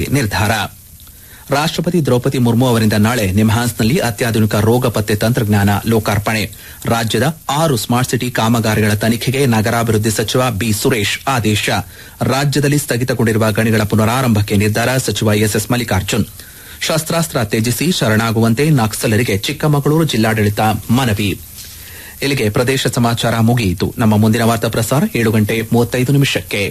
ನಿರ್ಧಾರ ರಾಷ್ಟಪತಿ ದ್ರೌಪದಿ ಮುರ್ಮು ಅವರಿಂದ ನಾಳೆ ನಿಮ್ಹಾನ್ಸ್ನಲ್ಲಿ ಅತ್ಯಾಧುನಿಕ ರೋಗ ಪತ್ತೆ ತಂತ್ರಜ್ಞಾನ ಲೋಕಾರ್ಪಣೆ ರಾಜ್ಯದ ಆರು ಸ್ಮಾರ್ಟ್ ಸಿಟಿ ಕಾಮಗಾರಿಗಳ ತನಿಖೆಗೆ ನಗರಾಭಿವೃದ್ಧಿ ಸಚಿವ ಬಿ ಸುರೇಶ್ ಆದೇಶ ರಾಜ್ಯದಲ್ಲಿ ಸ್ಥಗಿತಗೊಂಡಿರುವ ಗಣಿಗಳ ಪುನರಾರಂಭಕ್ಕೆ ನಿರ್ಧಾರ ಸಚಿವ ಎಸ್ಎಸ್ ಮಲ್ಲಿಕಾರ್ಜುನ್ ಶಸ್ತ್ರಾಸ್ತ್ರ ತ್ಯಜಿಸಿ ಶರಣಾಗುವಂತೆ ನಕ್ಸಲರಿಗೆ ಚಿಕ್ಕಮಗಳೂರು ಜಿಲ್ಲಾಡಳಿತ ಮನವಿ ಇಲ್ಲಿಗೆ ಪ್ರದೇಶ ಸಮಾಚಾರ ಮುಗಿಯಿತು ನಮ್ಮ ಮುಂದಿನ ವಾರ್ತಾ ಪ್ರಸಾರ ಏಳು ಗಂಟೆ ಮೂವತ್ತೈದು ನಿಮಿಷಕ್ಕೆ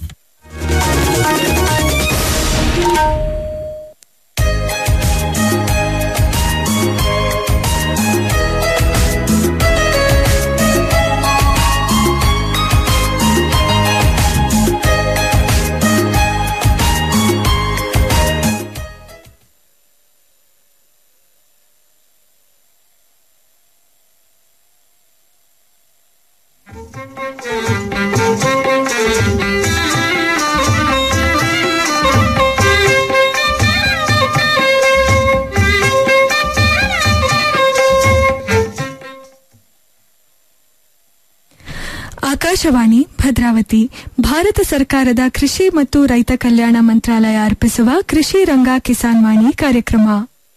ಆಕಾಶವಾಣಿ ಭದ್ರಾವತಿ ಭಾರತ ಸರ್ಕಾರದ ಕೃಷಿ ಮತ್ತು ರೈತ ಕಲ್ಯಾಣ ಮಂತ್ರಾಲಯ ಅರ್ಪಿಸುವ ಕೃಷಿ ರಂಗ ಕಿಸಾನ್ ವಾಣಿ ಕಾರ್ಯಕ್ರಮ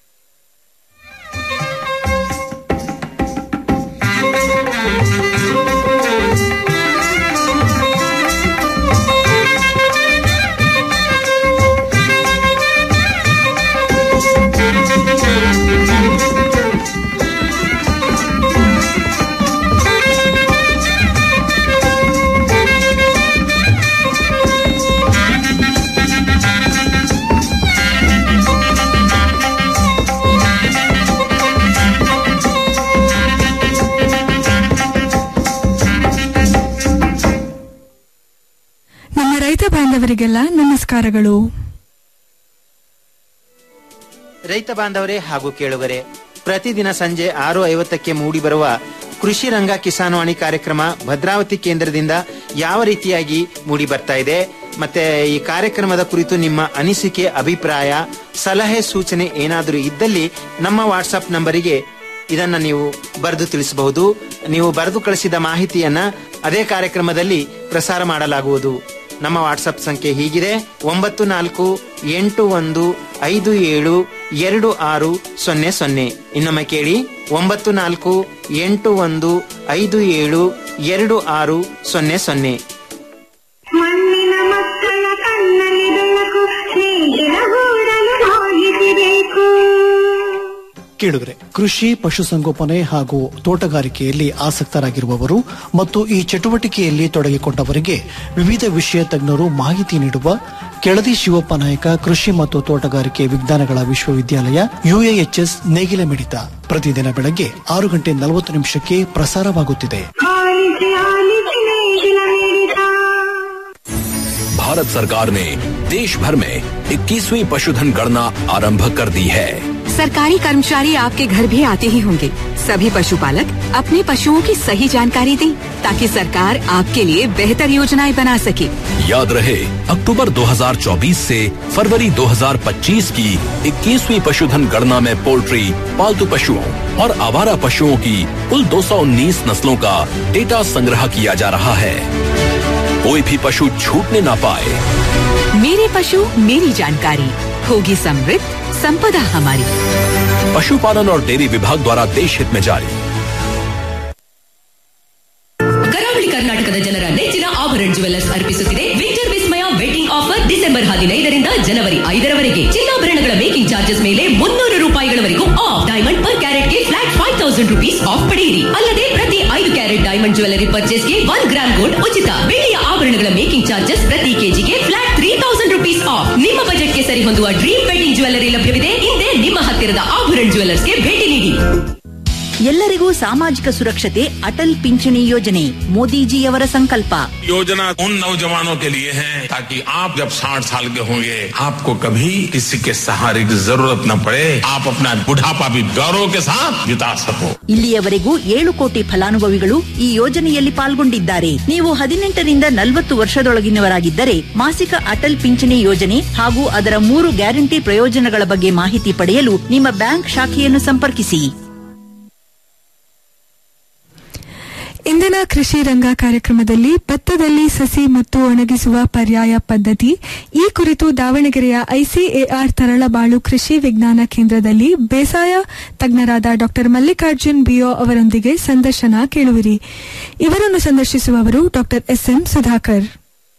ನಮ್ಮ ರೈತ ಬಾಂಧವರಿಗೆಲ್ಲ ನಮಸ್ಕಾರಗಳು ರೈತ ಬಾಂಧವರೇ ಹಾಗೂ ಕೇಳುಗರೆ ಪ್ರತಿದಿನ ಸಂಜೆ ಆರು ಐವತ್ತಕ್ಕೆ ಮೂಡಿಬರುವ ಕೃಷಿ ರಂಗ ಕಿಸಾನ್ವಾಣಿ ಕಾರ್ಯಕ್ರಮ ಭದ್ರಾವತಿ ಕೇಂದ್ರದಿಂದ ಯಾವ ರೀತಿಯಾಗಿ ಮೂಡಿ ಬರ್ತಾ ಇದೆ ಮತ್ತೆ ಈ ಕಾರ್ಯಕ್ರಮದ ಕುರಿತು ನಿಮ್ಮ ಅನಿಸಿಕೆ ಅಭಿಪ್ರಾಯ ಸಲಹೆ ಸೂಚನೆ ಏನಾದರೂ ಇದ್ದಲ್ಲಿ ನಮ್ಮ ವಾಟ್ಸಪ್ ನಂಬರಿಗೆ ಇದನ್ನ ನೀವು ಬರೆದು ತಿಳಿಸಬಹುದು ನೀವು ಬರೆದು ಕಳಿಸಿದ ಮಾಹಿತಿಯನ್ನ ಅದೇ ಕಾರ್ಯಕ್ರಮದಲ್ಲಿ ಪ್ರಸಾರ ಮಾಡಲಾಗುವುದು ನಮ್ಮ ವಾಟ್ಸಪ್ ಸಂಖ್ಯೆ ಹೀಗಿದೆ ಒಂಬತ್ತು ನಾಲ್ಕು ಎಂಟು ಒಂದು ಐದು ಏಳು ಎರಡು ಆರು ಸೊನ್ನೆ ಸೊನ್ನೆ ಇನ್ನೊಮ್ಮೆ ಕೇಳಿ ಒಂಬತ್ತು ನಾಲ್ಕು ಎಂಟು ಒಂದು ಐದು ಏಳು ಎರಡು ಆರು ಸೊನ್ನೆ ಸೊನ್ನೆ ಮಣ್ಣಿನ ಮಕ್ಕಳ ಕಣ್ಣಲ್ಲಿ ಬೆಳಕು ಸ್ನೇಹಿತರ ಗೂಡಲು ಹೋಗಿಸಬೇಕು ಕೇಳುಗರೆ ಕೃಷಿ ಪಶುಸಂಗೋಪನೆ ಹಾಗೂ ತೋಟಗಾರಿಕೆಯಲ್ಲಿ ಆಸಕ್ತರಾಗಿರುವವರು ಮತ್ತು ಈ ಚಟುವಟಿಕೆಯಲ್ಲಿ ತೊಡಗಿಕೊಂಡವರಿಗೆ ವಿವಿಧ ವಿಷಯ ತಜ್ಞರು ಮಾಹಿತಿ ನೀಡುವ ಕೆಳದಿ ಶಿವಪ್ಪ ನಾಯಕ ಕೃಷಿ ಮತ್ತು ತೋಟಗಾರಿಕೆ ವಿಜ್ಞಾನಗಳ ವಿಶ್ವವಿದ್ಯಾಲಯ ಯುಎಎಚ್ಎಸ್ ನೇಗಿಲ ಮಿಡಿತ ಪ್ರತಿದಿನ ಬೆಳಗ್ಗೆ ಆರು ಗಂಟೆ ನಲವತ್ತು ನಿಮಿಷಕ್ಕೆ ಪ್ರಸಾರವಾಗುತ್ತಿದೆ ಆಲಿಸಿ ಆಲಿಸಿ ನೇಗಿಲ ಮಿಡಿತ भारत सरकार ने देश भर में 21वीं पशुधन गणना आरंभ कर दी है सरकारी कर्मचारी आपके घर भी आते ही होंगे सभी पशुपालक अपने पशुओं की सही जानकारी दें ताकि सरकार आपके लिए बेहतर योजनाएं बना सके याद रहे अक्टूबर 2024 से फरवरी 2025 की 21वीं पशुधन गणना में पोल्ट्री पालतू पशुओं और आवारा पशुओं की कुल 219 नस्लों का डेटा संग्रह किया जा रहा है कोई भी पशु छूटने ना पाए मेरे पशु मेरी जानकारी होगी समृद्ध संपदा हमारी पशुपालन और डेयरी विभाग द्वारा देश हित में जारी ಕರಾವಳಿ ಕರ್ನಾಟಕದ ಜನರ ನೆಚ್ಚಿನ ಆಭರಣ ಜುವೆಲ್ಲರ್ಸ್ ಅರ್ಪಿಸುತ್ತಿದೆ winter Vismaya wedding offer December ಹದಿನೈದರಿಂದ ಜನವರಿ ಐದರವರೆಗೆ ಚಿನ್ನಾಭರಣಗಳ ಮೇಕಿಂಗ್ ಚಾರ್ಜಸ್ ಮೇಲೆ ಮುನ್ನೂರು ರೂಪಾಯಿಗಳವರೆಗೂ ಆಫ್ ಡೈಮಂಡ್ ಪರ್ ಕ್ಯಾರೆಟ್ಗೆ flat five thousand rupees off ಪಡೆಯಿರಿ ಅಲ್ಲದೆ ಪ್ರತಿ ಐದು ಕ್ಯಾರೆಟ್ ಡೈಮಂಡ್ ಜ್ಯುವೆಲರಿ ಪರ್ಚೇಸ್ಗೆ ಒನ್ ಗ್ರಾಮ್ ಗೋಲ್ಡ್ ಉಚಿತ ಬೆಳ್ಳಿಯ ಆಭರಣಗಳ ಮೇಕಿಂಗ್ ಚಾರ್ಜಸ್ ಪ್ರತಿ ಕೆಜಿಗೆ flat three thousand rupees off ನಿಮ್ಮ ಬಜೆಟ್ಗೆ ಸರಿ ಹೊಂದುವ ಡ್ರೀಮ್ ವೆಡ್ಡಿಂಗ್ ಜ್ಯುವೆಲರಿ ಲಭ್ಯವಿದೆ ಹಿಂದೆ ನಿಮ್ಮ ಹತ್ತಿರದ ಆಭರಣ ಜ್ಯುವೆಲರ್ಸ್ಗೆ ಭೇಟಿ ನೀಡಿ ಎಲ್ಲರಿಗೂ ಸಾಮಾಜಿಕ ಸುರಕ್ಷತೆ ಅಟಲ್ ಪಿಂಚಣಿ ಯೋಜನೆ ಮೋದಿಜಿಯವರ ಸಂಕಲ್ಪ योजना उन नौजवानों के लिए है ताकि आप जब 60 साल के होंगे आपको कभी किसी के सहारे की जरूरत न पड़े आप अपना बुढ़ापा भी गौरव के साथ बिता सको ಇಲ್ಲಿಯವರೆಗೂ ಏಳು ಕೋಟಿ ಫಲಾನುಭವಿಗಳು ಈ ಯೋಜನೆಯಲ್ಲಿ ಪಾಲ್ಗೊಂಡಿದ್ದಾರೆ ನೀವು ಹದಿನೆಂಟರಿಂದ ನಲವತ್ತು ವರ್ಷದೊಳಗಿನವರಾಗಿದ್ದರೆ ಮಾಸಿಕ ಅಟಲ್ ಪಿಂಚಣಿ ಯೋಜನೆ ಹಾಗೂ ಅದರ ಮೂರು ಗ್ಯಾರಂಟಿ ಪ್ರಯೋಜನಗಳ ಬಗ್ಗೆ ಮಾಹಿತಿ ಪಡೆಯಲು ನಿಮ್ಮ ಬ್ಯಾಂಕ್ ಶಾಖೆಯನ್ನು ಸಂಪರ್ಕಿಸಿ ಇಂದಿನ ಕೃಷಿ ರಂಗ ಕಾರ್ಯಕ್ರಮದಲ್ಲಿ ಭತ್ತದಲ್ಲಿ ಸಸಿ ಮತ್ತು ಒಣಗಿಸುವ ಪರ್ಯಾಯ ಪದ್ಧತಿ ಈ ಕುರಿತು ದಾವಣಗೆರೆಯ ಐಸಿಎಆರ್ ತರಳಬಾಳು ಕೃಷಿ ವಿಜ್ಞಾನ ಕೇಂದ್ರದಲ್ಲಿ ಬೇಸಾಯ ತಜ್ಞರಾದ ಡಾ ಮಲ್ಲಿಕಾರ್ಜುನ್ ಬಿಒ ಅವರೊಂದಿಗೆ ಸಂದರ್ಶನ ಕೇಳುವಿರಿ ಇವರನ್ನು ಸಂದರ್ಶಿಸುವವರು ಡಾ ಎಸ್ಎಂ ಸುಧಾಕರ್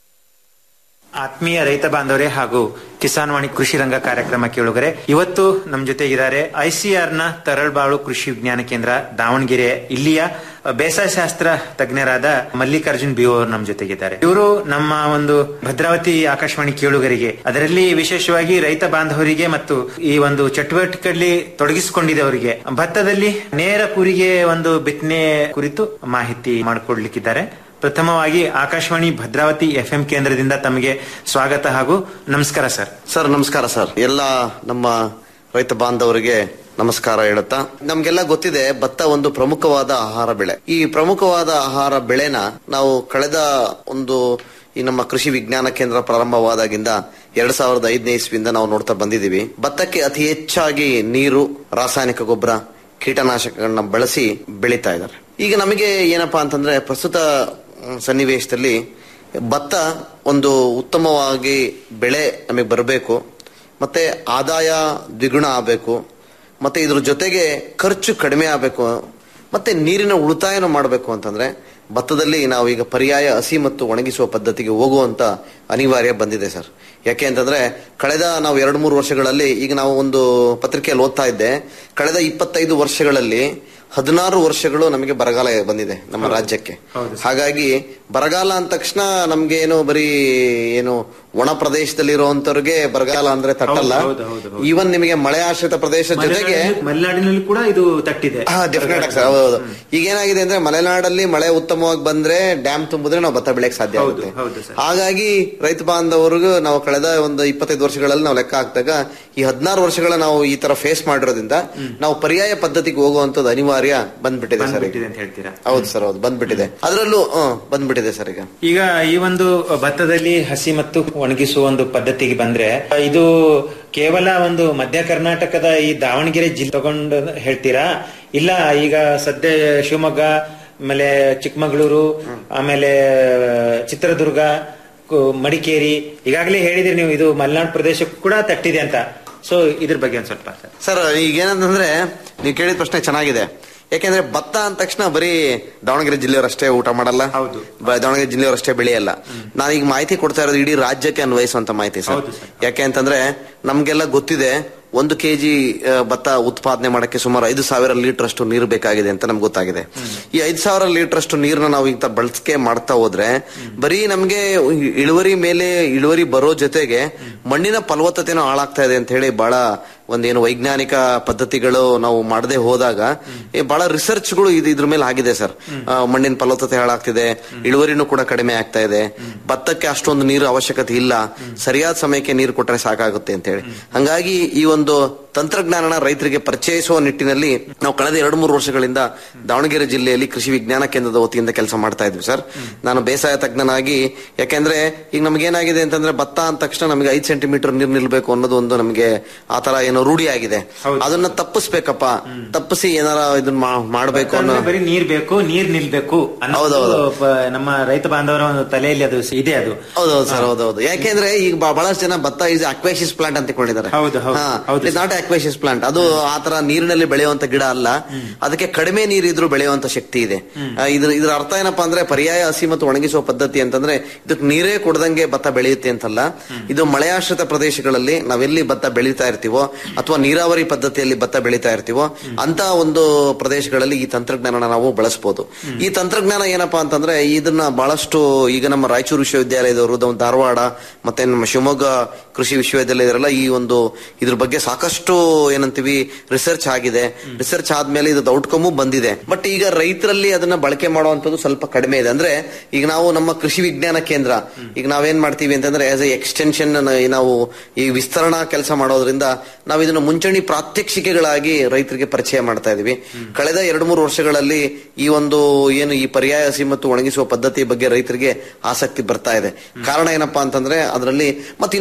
ಆತ್ಮೀಯ ರೈತ ಬಾಂಧವರೇ ಹಾಗೂ ಕಿಸಾನ್ ವಾಣಿ ಕೃಷಿ ರಂಗ ಕಾರ್ಯಕ್ರಮ ಕೇಳುಗರೆ ಇವತ್ತು ನಮ್ಮ ಜೊತೆಗಿದ್ದಾರೆ ಐಸಿಆರ್ ನ ತರಳ್ಬಾಳು ಕೃಷಿ ವಿಜ್ಞಾನ ಕೇಂದ್ರ ದಾವಣಗೆರೆ ಇಲ್ಲಿಯ ಬೇಸಾಯ ಶಾಸ್ತ್ರ ತಜ್ಞರಾದ ಮಲ್ಲಿಕಾರ್ಜುನ್ ಬಿ ಅವರು ನಮ್ಮ ಜೊತೆಗಿದ್ದಾರೆ ಇವರು ನಮ್ಮ ಒಂದು ಭದ್ರಾವತಿ ಆಕಾಶವಾಣಿ ಕೇಳುಗರಿಗೆ ಅದರಲ್ಲಿ ವಿಶೇಷವಾಗಿ ರೈತ ಬಾಂಧವರಿಗೆ ಮತ್ತು ಈ ಒಂದು ಚಟುವಟಿಕೆಯಲ್ಲಿ ತೊಡಗಿಸಿಕೊಂಡಿದ್ದವರಿಗೆ ಭತ್ತದಲ್ಲಿ ನೇರ ಕೂರಿಗೆ ಒಂದು ಬಿತ್ತನೆ ಕುರಿತು ಮಾಹಿತಿ ಮಾಡಿಕೊಡ್ಲಿಕ್ಕಿದ್ದಾರೆ ಪ್ರಥಮವಾಗಿ ಆಕಾಶವಾಣಿ ಭದ್ರಾವತಿ ಎಫ್ಎಂ ಕೇಂದ್ರದಿಂದ ತಮಗೆ ಸ್ವಾಗತ ಹಾಗೂ ನಮಸ್ಕಾರ ಸರ್ ಸರ್ ನಮಸ್ಕಾರ ಸರ್ ಎಲ್ಲ ನಮ್ಮ ರೈತ ಬಾಂಧವರಿಗೆ ನಮಸ್ಕಾರ ಹೇಳುತ್ತಾ ನಮ್ಗೆಲ್ಲ ಗೊತ್ತಿದೆ ಭತ್ತ ಒಂದು ಪ್ರಮುಖವಾದ ಆಹಾರ ಬೆಳೆ ಈ ಪ್ರಮುಖವಾದ ಆಹಾರ ಬೆಳೆನ ನಾವು ಕಳೆದ ಒಂದು ಈ ನಮ್ಮ ಕೃಷಿ ವಿಜ್ಞಾನ ಕೇಂದ್ರ ಪ್ರಾರಂಭವಾದಾಗಿಂದ ಎರಡ್ ಸಾವಿರದ ಐದನೇ ಇಸ್ವಿಯಿಂದ ನಾವು ನೋಡ್ತಾ ಬಂದಿದ್ದೀವಿ ಭತ್ತಕ್ಕೆ ಅತಿ ಹೆಚ್ಚಾಗಿ ನೀರು ರಾಸಾಯನಿಕ ಗೊಬ್ಬರ ಕೀಟನಾಶಕಗಳನ್ನ ಬಳಸಿ ಬೆಳೀತಾ ಇದ್ದಾರೆ ಈಗ ನಮಗೆ ಏನಪ್ಪಾ ಅಂತಂದ್ರೆ ಪ್ರಸ್ತುತ ಮ್, ಸನ್ನಿವೇಶದಲ್ಲಿ ಭತ್ತ ಒಂದು ಉತ್ತಮವಾಗಿ ಬೆಳೆ ನಮಗೆ ಬರಬೇಕು ಮತ್ತೆ ಆದಾಯ ದ್ವಿಗುಣ ಆಗಬೇಕು ಮತ್ತೆ ಇದ್ರ ಜೊತೆಗೆ ಖರ್ಚು ಕಡಿಮೆ ಆಗಬೇಕು ಮತ್ತೆ ನೀರಿನ ಉಳಿತಾಯನ ಮಾಡಬೇಕು ಅಂತಂದ್ರೆ ಭತ್ತದಲ್ಲಿ ನಾವು ಈಗ ಪರ್ಯಾಯ ಹಸಿ ಮತ್ತು ಒಣಗಿಸುವ ಪದ್ಧತಿಗೆ ಹೋಗುವಂತ ಅನಿವಾರ್ಯ ಬಂದಿದೆ ಸರ್ ಯಾಕೆ ಅಂತಂದ್ರೆ ಕಳೆದ ನಾವು ಎರಡು ಮೂರು ವರ್ಷಗಳಲ್ಲಿ ಈಗ ನಾವು ಒಂದು ಪತ್ರಿಕೆಯಲ್ಲಿ ಓದ್ತಾ ಇದ್ದೆ ಕಳೆದ ಇಪ್ಪತ್ತೈದು ವರ್ಷಗಳಲ್ಲಿ ಹದಿನಾರು ವರ್ಷಗಳು ನಮಗೆ ಬರಗಾಲ ಬಂದಿದೆ ನಮ್ಮ ರಾಜ್ಯಕ್ಕೆ ಹಾಗಾಗಿ ಬರಗಾಲ ಅಂದ ತಕ್ಷಣ ನಮ್ಗೆ ಏನು ಬರೀ ಏನು ಒಣ ಪ್ರದೇಶದಲ್ಲಿ ಇರುವಂತವ್ರಿಗೆ ಬರಗಾಲ ಅಂದ್ರೆ ತಟ್ಟಲ್ಲ ಹೌದು, ಹೌದು, ಹೌದು. ಈವನ್ ನಿಮಗೆ ಮಳೆ ಆಶ್ರಿತ ಪ್ರದೇಶದ ಜೊತೆಗೆ ಮಲೆನಾಡಿನಲ್ಲಿ- ಮಲೆನಾಡಿನಲ್ಲಿ ಕೂಡ ಇದು ತಟ್ಟಿದೆ ಡೆಫಿನೆಟ್ ಆಗಿ ಸರ್ ಹೌದು ಈಗ ಏನಾಗಿದೆ ಅಂದ್ರೆ ಮಲೆನಾಡಲ್ಲಿ ಮಳೆ ಉತ್ತಮವಾಗಿ ಬಂದ್ರೆ ಡ್ಯಾಮ್ ತುಂಬಿದ್ರೆ ನಾವು ಭತ್ತ ಬೆಳೆಯಕ್ ಸಾಧ್ಯ ಹೌದು, ಆಗುತ್ತೆ ಹೌದು ಸರ್. ಹಾಗಾಗಿ ರೈತ ಬಾಂಧವರಿಗೂ ನಾವು ಕಳೆದ ಒಂದು ಇಪ್ಪತ್ತೈದು ವರ್ಷಗಳಲ್ಲಿ ನಾವು ಲೆಕ್ಕ ಹಾಕಿದಾಗ ಈ ಹದಿನಾರು ವರ್ಷಗಳ ನಾವು ಈ ತರ ಫೇಸ್ ಮಾಡಿರೋದ್ರಿಂದ ನಾವು ಪರ್ಯಾಯ ಪದ್ಧತಿಗೆ ಹೋಗುವಂತದ್ದು ಅನಿವಾರ್ಯ ಬಂದ್ಬಿಟ್ಟಿದೆ ಸರ್ ಈಗ. ಬಂದ್ಬಿಟ್ಟಿದೆ ಅಂತ ಹೇಳ್ತೀರಾ ಹೌದು ಸರ್ ಹೌದು ಬಂದ್ಬಿಟ್ಟಿದೆ ಅದರಲ್ಲೂ ಹ್ಮ್, ಬಂದ್ಬಿಟ್ಟಿದೆ ಸರ್ ಈಗ ಈಗ ಈ ಒಂದು ಭತ್ತದಲ್ಲಿ ಹಸಿ ಮತ್ತು ಒಣಗಿಸುವ ಒಂದು ಪದ್ಧತಿಗೆ ಬಂದ್ರೆ ಇದು ಕೇವಲ ಒಂದು ಮಧ್ಯ ಕರ್ನಾಟಕದ ಈ ದಾವಣಗೆರೆ ಜಿಲ್ಲೆ ತಗೊಂಡು ಹೇಳ್ತೀರಾ ಇಲ್ಲ ಈಗ ಸದ್ಯ ಶಿವಮೊಗ್ಗ ಆಮೇಲೆ ಚಿಕ್ಕಮಗಳೂರು ಆಮೇಲೆ ಚಿತ್ರದುರ್ಗ ಕು- ಮಡಿಕೇರಿ ಈಗಾಗಲೇ ಹೇಳಿದ್ರಿ ನೀವು ಇದು ಮಲೆನಾಡು ಪ್ರದೇಶಕ್ಕೂ ಕೂಡ ತಟ್ಟಿದೆ ಅಂತ ಸೊ ಇದ್ರ ಬಗ್ಗೆ ಒಂದ್ ಸ್ವಲ್ಪ ಸರ್. ಸರ್ ಈಗ ಏನಂತಂದ್ರೆ ನೀವು ಕೇಳಿದ ಪ್ರಶ್ನೆ ಚೆನ್ನಾಗಿದೆ ಯಾಕೆಂದ್ರೆ ಭತ್ತ ಅಂದ ತಕ್ಷಣ ಬರೀ ದಾವಣಗೆರೆ ಜಿಲ್ಲೆಯವರಷ್ಟೇ ಊಟ ಮಾಡಲ್ಲ ಹೌದು. ಬ- ದಾವಣಗೆರೆ ಜಿಲ್ಲೆಯವರಷ್ಟೇ ಬೆಳೆಯಲ್ಲ ನಾನು ಈಗ ಮಾಹಿತಿ ಕೊಡ್ತಾ ಇರೋದು ಇಡೀ ರಾಜ್ಯಕ್ಕೆ ಅನ್ವಯಿಸುವಂತ ಮಾಹಿತಿ ಸರ್ ಹೌದು ಸರ್. ಯಾಕೆ ಅಂತಂದ್ರೆ ನಮ್ಗೆಲ್ಲ ಗೊತ್ತಿದೆ ಒಂದು ಕೆಜಿ ಭತ್ತ ಉತ್ಪಾದನೆ ಮಾಡಕ್ಕೆ ಸುಮಾರು ಐದು ಸಾವಿರ ಲೀಟರ್ ಅಷ್ಟು ನೀರು ಬೇಕಾಗಿದೆ ಅಂತ ನಮ್ಗೆ ಗೊತ್ತಾಗಿದೆ ಈ ಐದು ಸಾವಿರ ಲೀಟರ್ ಅಷ್ಟು ನೀರನ್ನ ನಾವು ಈಗ ಬಳಕೆ ಮಾಡ್ತಾ ಹೋದ್ರೆ ಬರೀ ನಮ್ಗೆ ಇಳುವರಿ ಮೇಲೆ ಇಳುವರಿ ಬರೋ ಜೊತೆಗೆ ಮಣ್ಣಿನ ಫಲವತ್ತತೆನೂ ಹಾಳಾಗ್ತಾ ಇದೆ ಅಂತ ಹೇಳಿ ಬಹಳ ಒಂದೇನು ವೈಜ್ಞಾನಿಕ ಪದ್ಧತಿಗಳು ನಾವು ಮಾಡದೆ ಹೋದಾಗ ಈ ಬಹಳ ರಿಸರ್ಚ್ಗಳು ಇದು ಇದ್ರ ಮೇಲೆ ಆಗಿದೆ ಸರ್ ಆ, ಮಣ್ಣಿನ ಫಲವತ್ತತೆ ಹಾಳಾಗ್ತಿದೆ ಇಳುವರಿನೂ ಕೂಡ ಕಡಿಮೆ ಆಗ್ತಾ ಇದೆ ಭತ್ತಕ್ಕೆ ಅಷ್ಟೊಂದು ನೀರು ಅವಶ್ಯಕತೆ ಇಲ್ಲ ಸರಿಯಾದ ಸಮಯಕ್ಕೆ ನೀರು ಕೊಟ್ಟರೆ ಸಾಕಾಗುತ್ತೆ ಅಂತ ಹೇಳಿ ಹಂಗಾಗಿ ಈ ಒಂದು ತಂತ್ರಜ್ಞಾನನ ರೈತರಿಗೆ ಪರಿಚಯಿಸುವ ನಿಟ್ಟಿನಲ್ಲಿ ನಾವು ಕಳೆದ ಎರಡು ಮೂರು ವರ್ಷಗಳಿಂದ ದಾವಣಗೆರೆ ಜಿಲ್ಲೆಯಲ್ಲಿ ಕೃಷಿ ವಿಜ್ಞಾನ ಕೇಂದ್ರದ ವತಿಯಿಂದ ಕೆಲಸ ಮಾಡ್ತಾ ಇದ್ವಿ ಸರ್ ನಾನು ಬೇಸಾಯ ತಜ್ಞನಾಗಿ ಯಾಕೆಂದ್ರೆ ಈಗ ನಮ್ಗೇನಾಗಿದೆ ಅಂತಂದ್ರೆ ಭತ್ತ ಅಂದ ತಕ್ಷಣ ನಮಗೆ ಐದು ಸೆಂಟಿಮೀಟರ್ ನೀರು ನಿಲ್ಬೇಕು ಅನ್ನೋದು ಒಂದು ನಮಗೆ ಆತರ ಏನೋ ರೂಢಿ ಆಗಿದೆ ಅದನ್ನ ತಪ್ಪಿಸ್ಬೇಕಪ್ಪ ತಪ್ಪಿಸಿ ಏನಾರ ಇದನ್ನ ಮಾ- ಮಾಡ್ಬೇಕು ಅನ್ನೋ ಅಂದ್ರೆ ಬರೀ ನೀರ್ ಬೇಕು ನೀರ್ ನಿಲ್ಬೇಕು ಅನ್ನೋದು ಹೌದೌದು. ಪ- ನಮ್ಮ ರೈತ ಬಾಂಧವರ ಒಂದು ತಲೆಯಲ್ಲಿ ಅದು ಇದೆ ಅದು ಹೌದೌದು ಸರ್ ಹೌದೌದು ಯಾಕೆಂದ್ರೆ ಈಗ ಬ- ಬಹಳಷ್ಟು ಜನ ಭತ್ತ ಇಸ್ ಅಕ್ವೇಶಿಯಸ್ ಪ್ಲಾಂಟ್ ಅಂತ ಇಟ್ಕೊಂಡಿದ್ದಾರೆ ಹೌದು, ಹೌದು, ಹೌದು ನಾಟ್ ಅಕ್ವೇಶಿಯಸ್ ಪ್ಲಾಂಟ್ ಅದು ಆತರ ನೀರಿನಲ್ಲಿ ಬೆಳೆಯುವಂತ ಗಿಡ ಅಲ್ಲ ಅದಕ್ಕೆ ಕಡಿಮೆ ನೀರಿದ್ರು ಬೆಳೆಯುವಂತ ಶಕ್ತಿ ಇದೆ ಆ, ಇದ್ರ ಇದ್ರ ಅರ್ಥ ಏನಪ್ಪಾ ಅಂದ್ರೆ ಪರ್ಯಾಯ ಹಸಿ ಮತ್ತು ಒಣಗಿಸುವ ಪದ್ಧತಿ ಅಂತಂದ್ರೆ ಇದಕ್ಕೆ ನೀರೇ ಕೊಡದಂಗೆ ಭತ್ತ ಬೆಳೆಯುತ್ತೆ ಅಂತಲ್ಲ ಇದು ಮಳೆಯಾಶ್ರಿತ ಪ್ರದೇಶಗಳಲ್ಲಿ ನಾವೆಲ್ಲಿ ಭತ್ತ ಬೆಳೀತಾ ಇರ್ತೀವೋ ಅಥವಾ ನೀರಾವರಿ ಪದ್ಧತಿಯಲ್ಲಿ ಭತ್ತ ಬೆಳೀತಾ ಇರ್ತೀವೋ ಅಂತ ಒಂದು ಪ್ರದೇಶಗಳಲ್ಲಿ ಈ ತಂತ್ರಜ್ಞಾನ ನಾವು ಬಳಸಬಹುದು ಈ ತಂತ್ರಜ್ಞಾನ ಏನಪ್ಪಾ ಅಂತಂದ್ರೆ ಇದನ್ನ ಬಹಳಷ್ಟು ಈಗ ನಮ್ಮ ರಾಯಚೂರು ವಿಶ್ವವಿದ್ಯಾಲಯದವರು ದ- ಧಾರವಾಡ ಮತ್ತೆ ನಮ್ಮ ಶಿವಮೊಗ್ಗ ಕೃಷಿ ವಿಶ್ವವಿದ್ಯಾಲಯದವರೆಲ್ಲ ಈ ಒಂದು ಇದ್ರ ಬಗ್ಗೆ ಸಾಕಷ್ಟು ಏನಂತೀವಿ ರಿಸರ್ಚ್ ಆಗಿದೆ ರಿಸರ್ಚ್ ಆದ್ಮೇಲೆ ಇದು ಔಟ್ಕಮು ಬಂದಿದೆ ಬಟ್ ಈಗ ರೈತರಲ್ಲಿ ಅದನ್ನ ಬಳಕೆ ಮಾಡುವಂತದ್ದು ಸ್ವಲ್ಪ ಕಡಿಮೆ ಇದೆ ಅಂದ್ರೆ ಈಗ ನಾವು ನಮ್ಮ ಕೃಷಿ ವಿಜ್ಞಾನ ಕೇಂದ್ರ ಈಗ ನಾವೇನ್ ಮಾಡ್ತೀವಿ ಅಂತಂದ್ರೆ ಆಸ್ ಎ ಎಕ್ಸ್ಟೆನ್ಷನ್ ನಾವು ಈ ವಿಸ್ತರಣಾ ಕೆಲಸ ಮಾಡೋದ್ರಿಂದ ನಾವು ಇದನ್ನ ಮುಂಚೂಣಿ ಪ್ರಾತ್ಯಕ್ಷಿಕೆಗಳಾಗಿ ರೈತರಿಗೆ ಪರಿಚಯ ಮಾಡ್ತಾ ಇದೀವಿ ಕಳೆದ ಎರಡು ಮೂರು ವರ್ಷಗಳಲ್ಲಿ ಈ ಒಂದು ಏನು ಈ ಪರ್ಯಾಯ ಹಸಿ ಮತ್ತು ಒಣಗಿಸುವ ಪದ್ಧತಿ ಬಗ್ಗೆ ರೈತರಿಗೆ ಆಸಕ್ತಿ ಬರ್ತಾ ಇದೆ ಕಾರಣ ಏನಪ್ಪಾ ಅಂತಂದ್ರೆ ಅದರಲ್ಲಿ ಮತ್ತೆ ಇನ್ನೊಂದೇನಂದ್ರೆ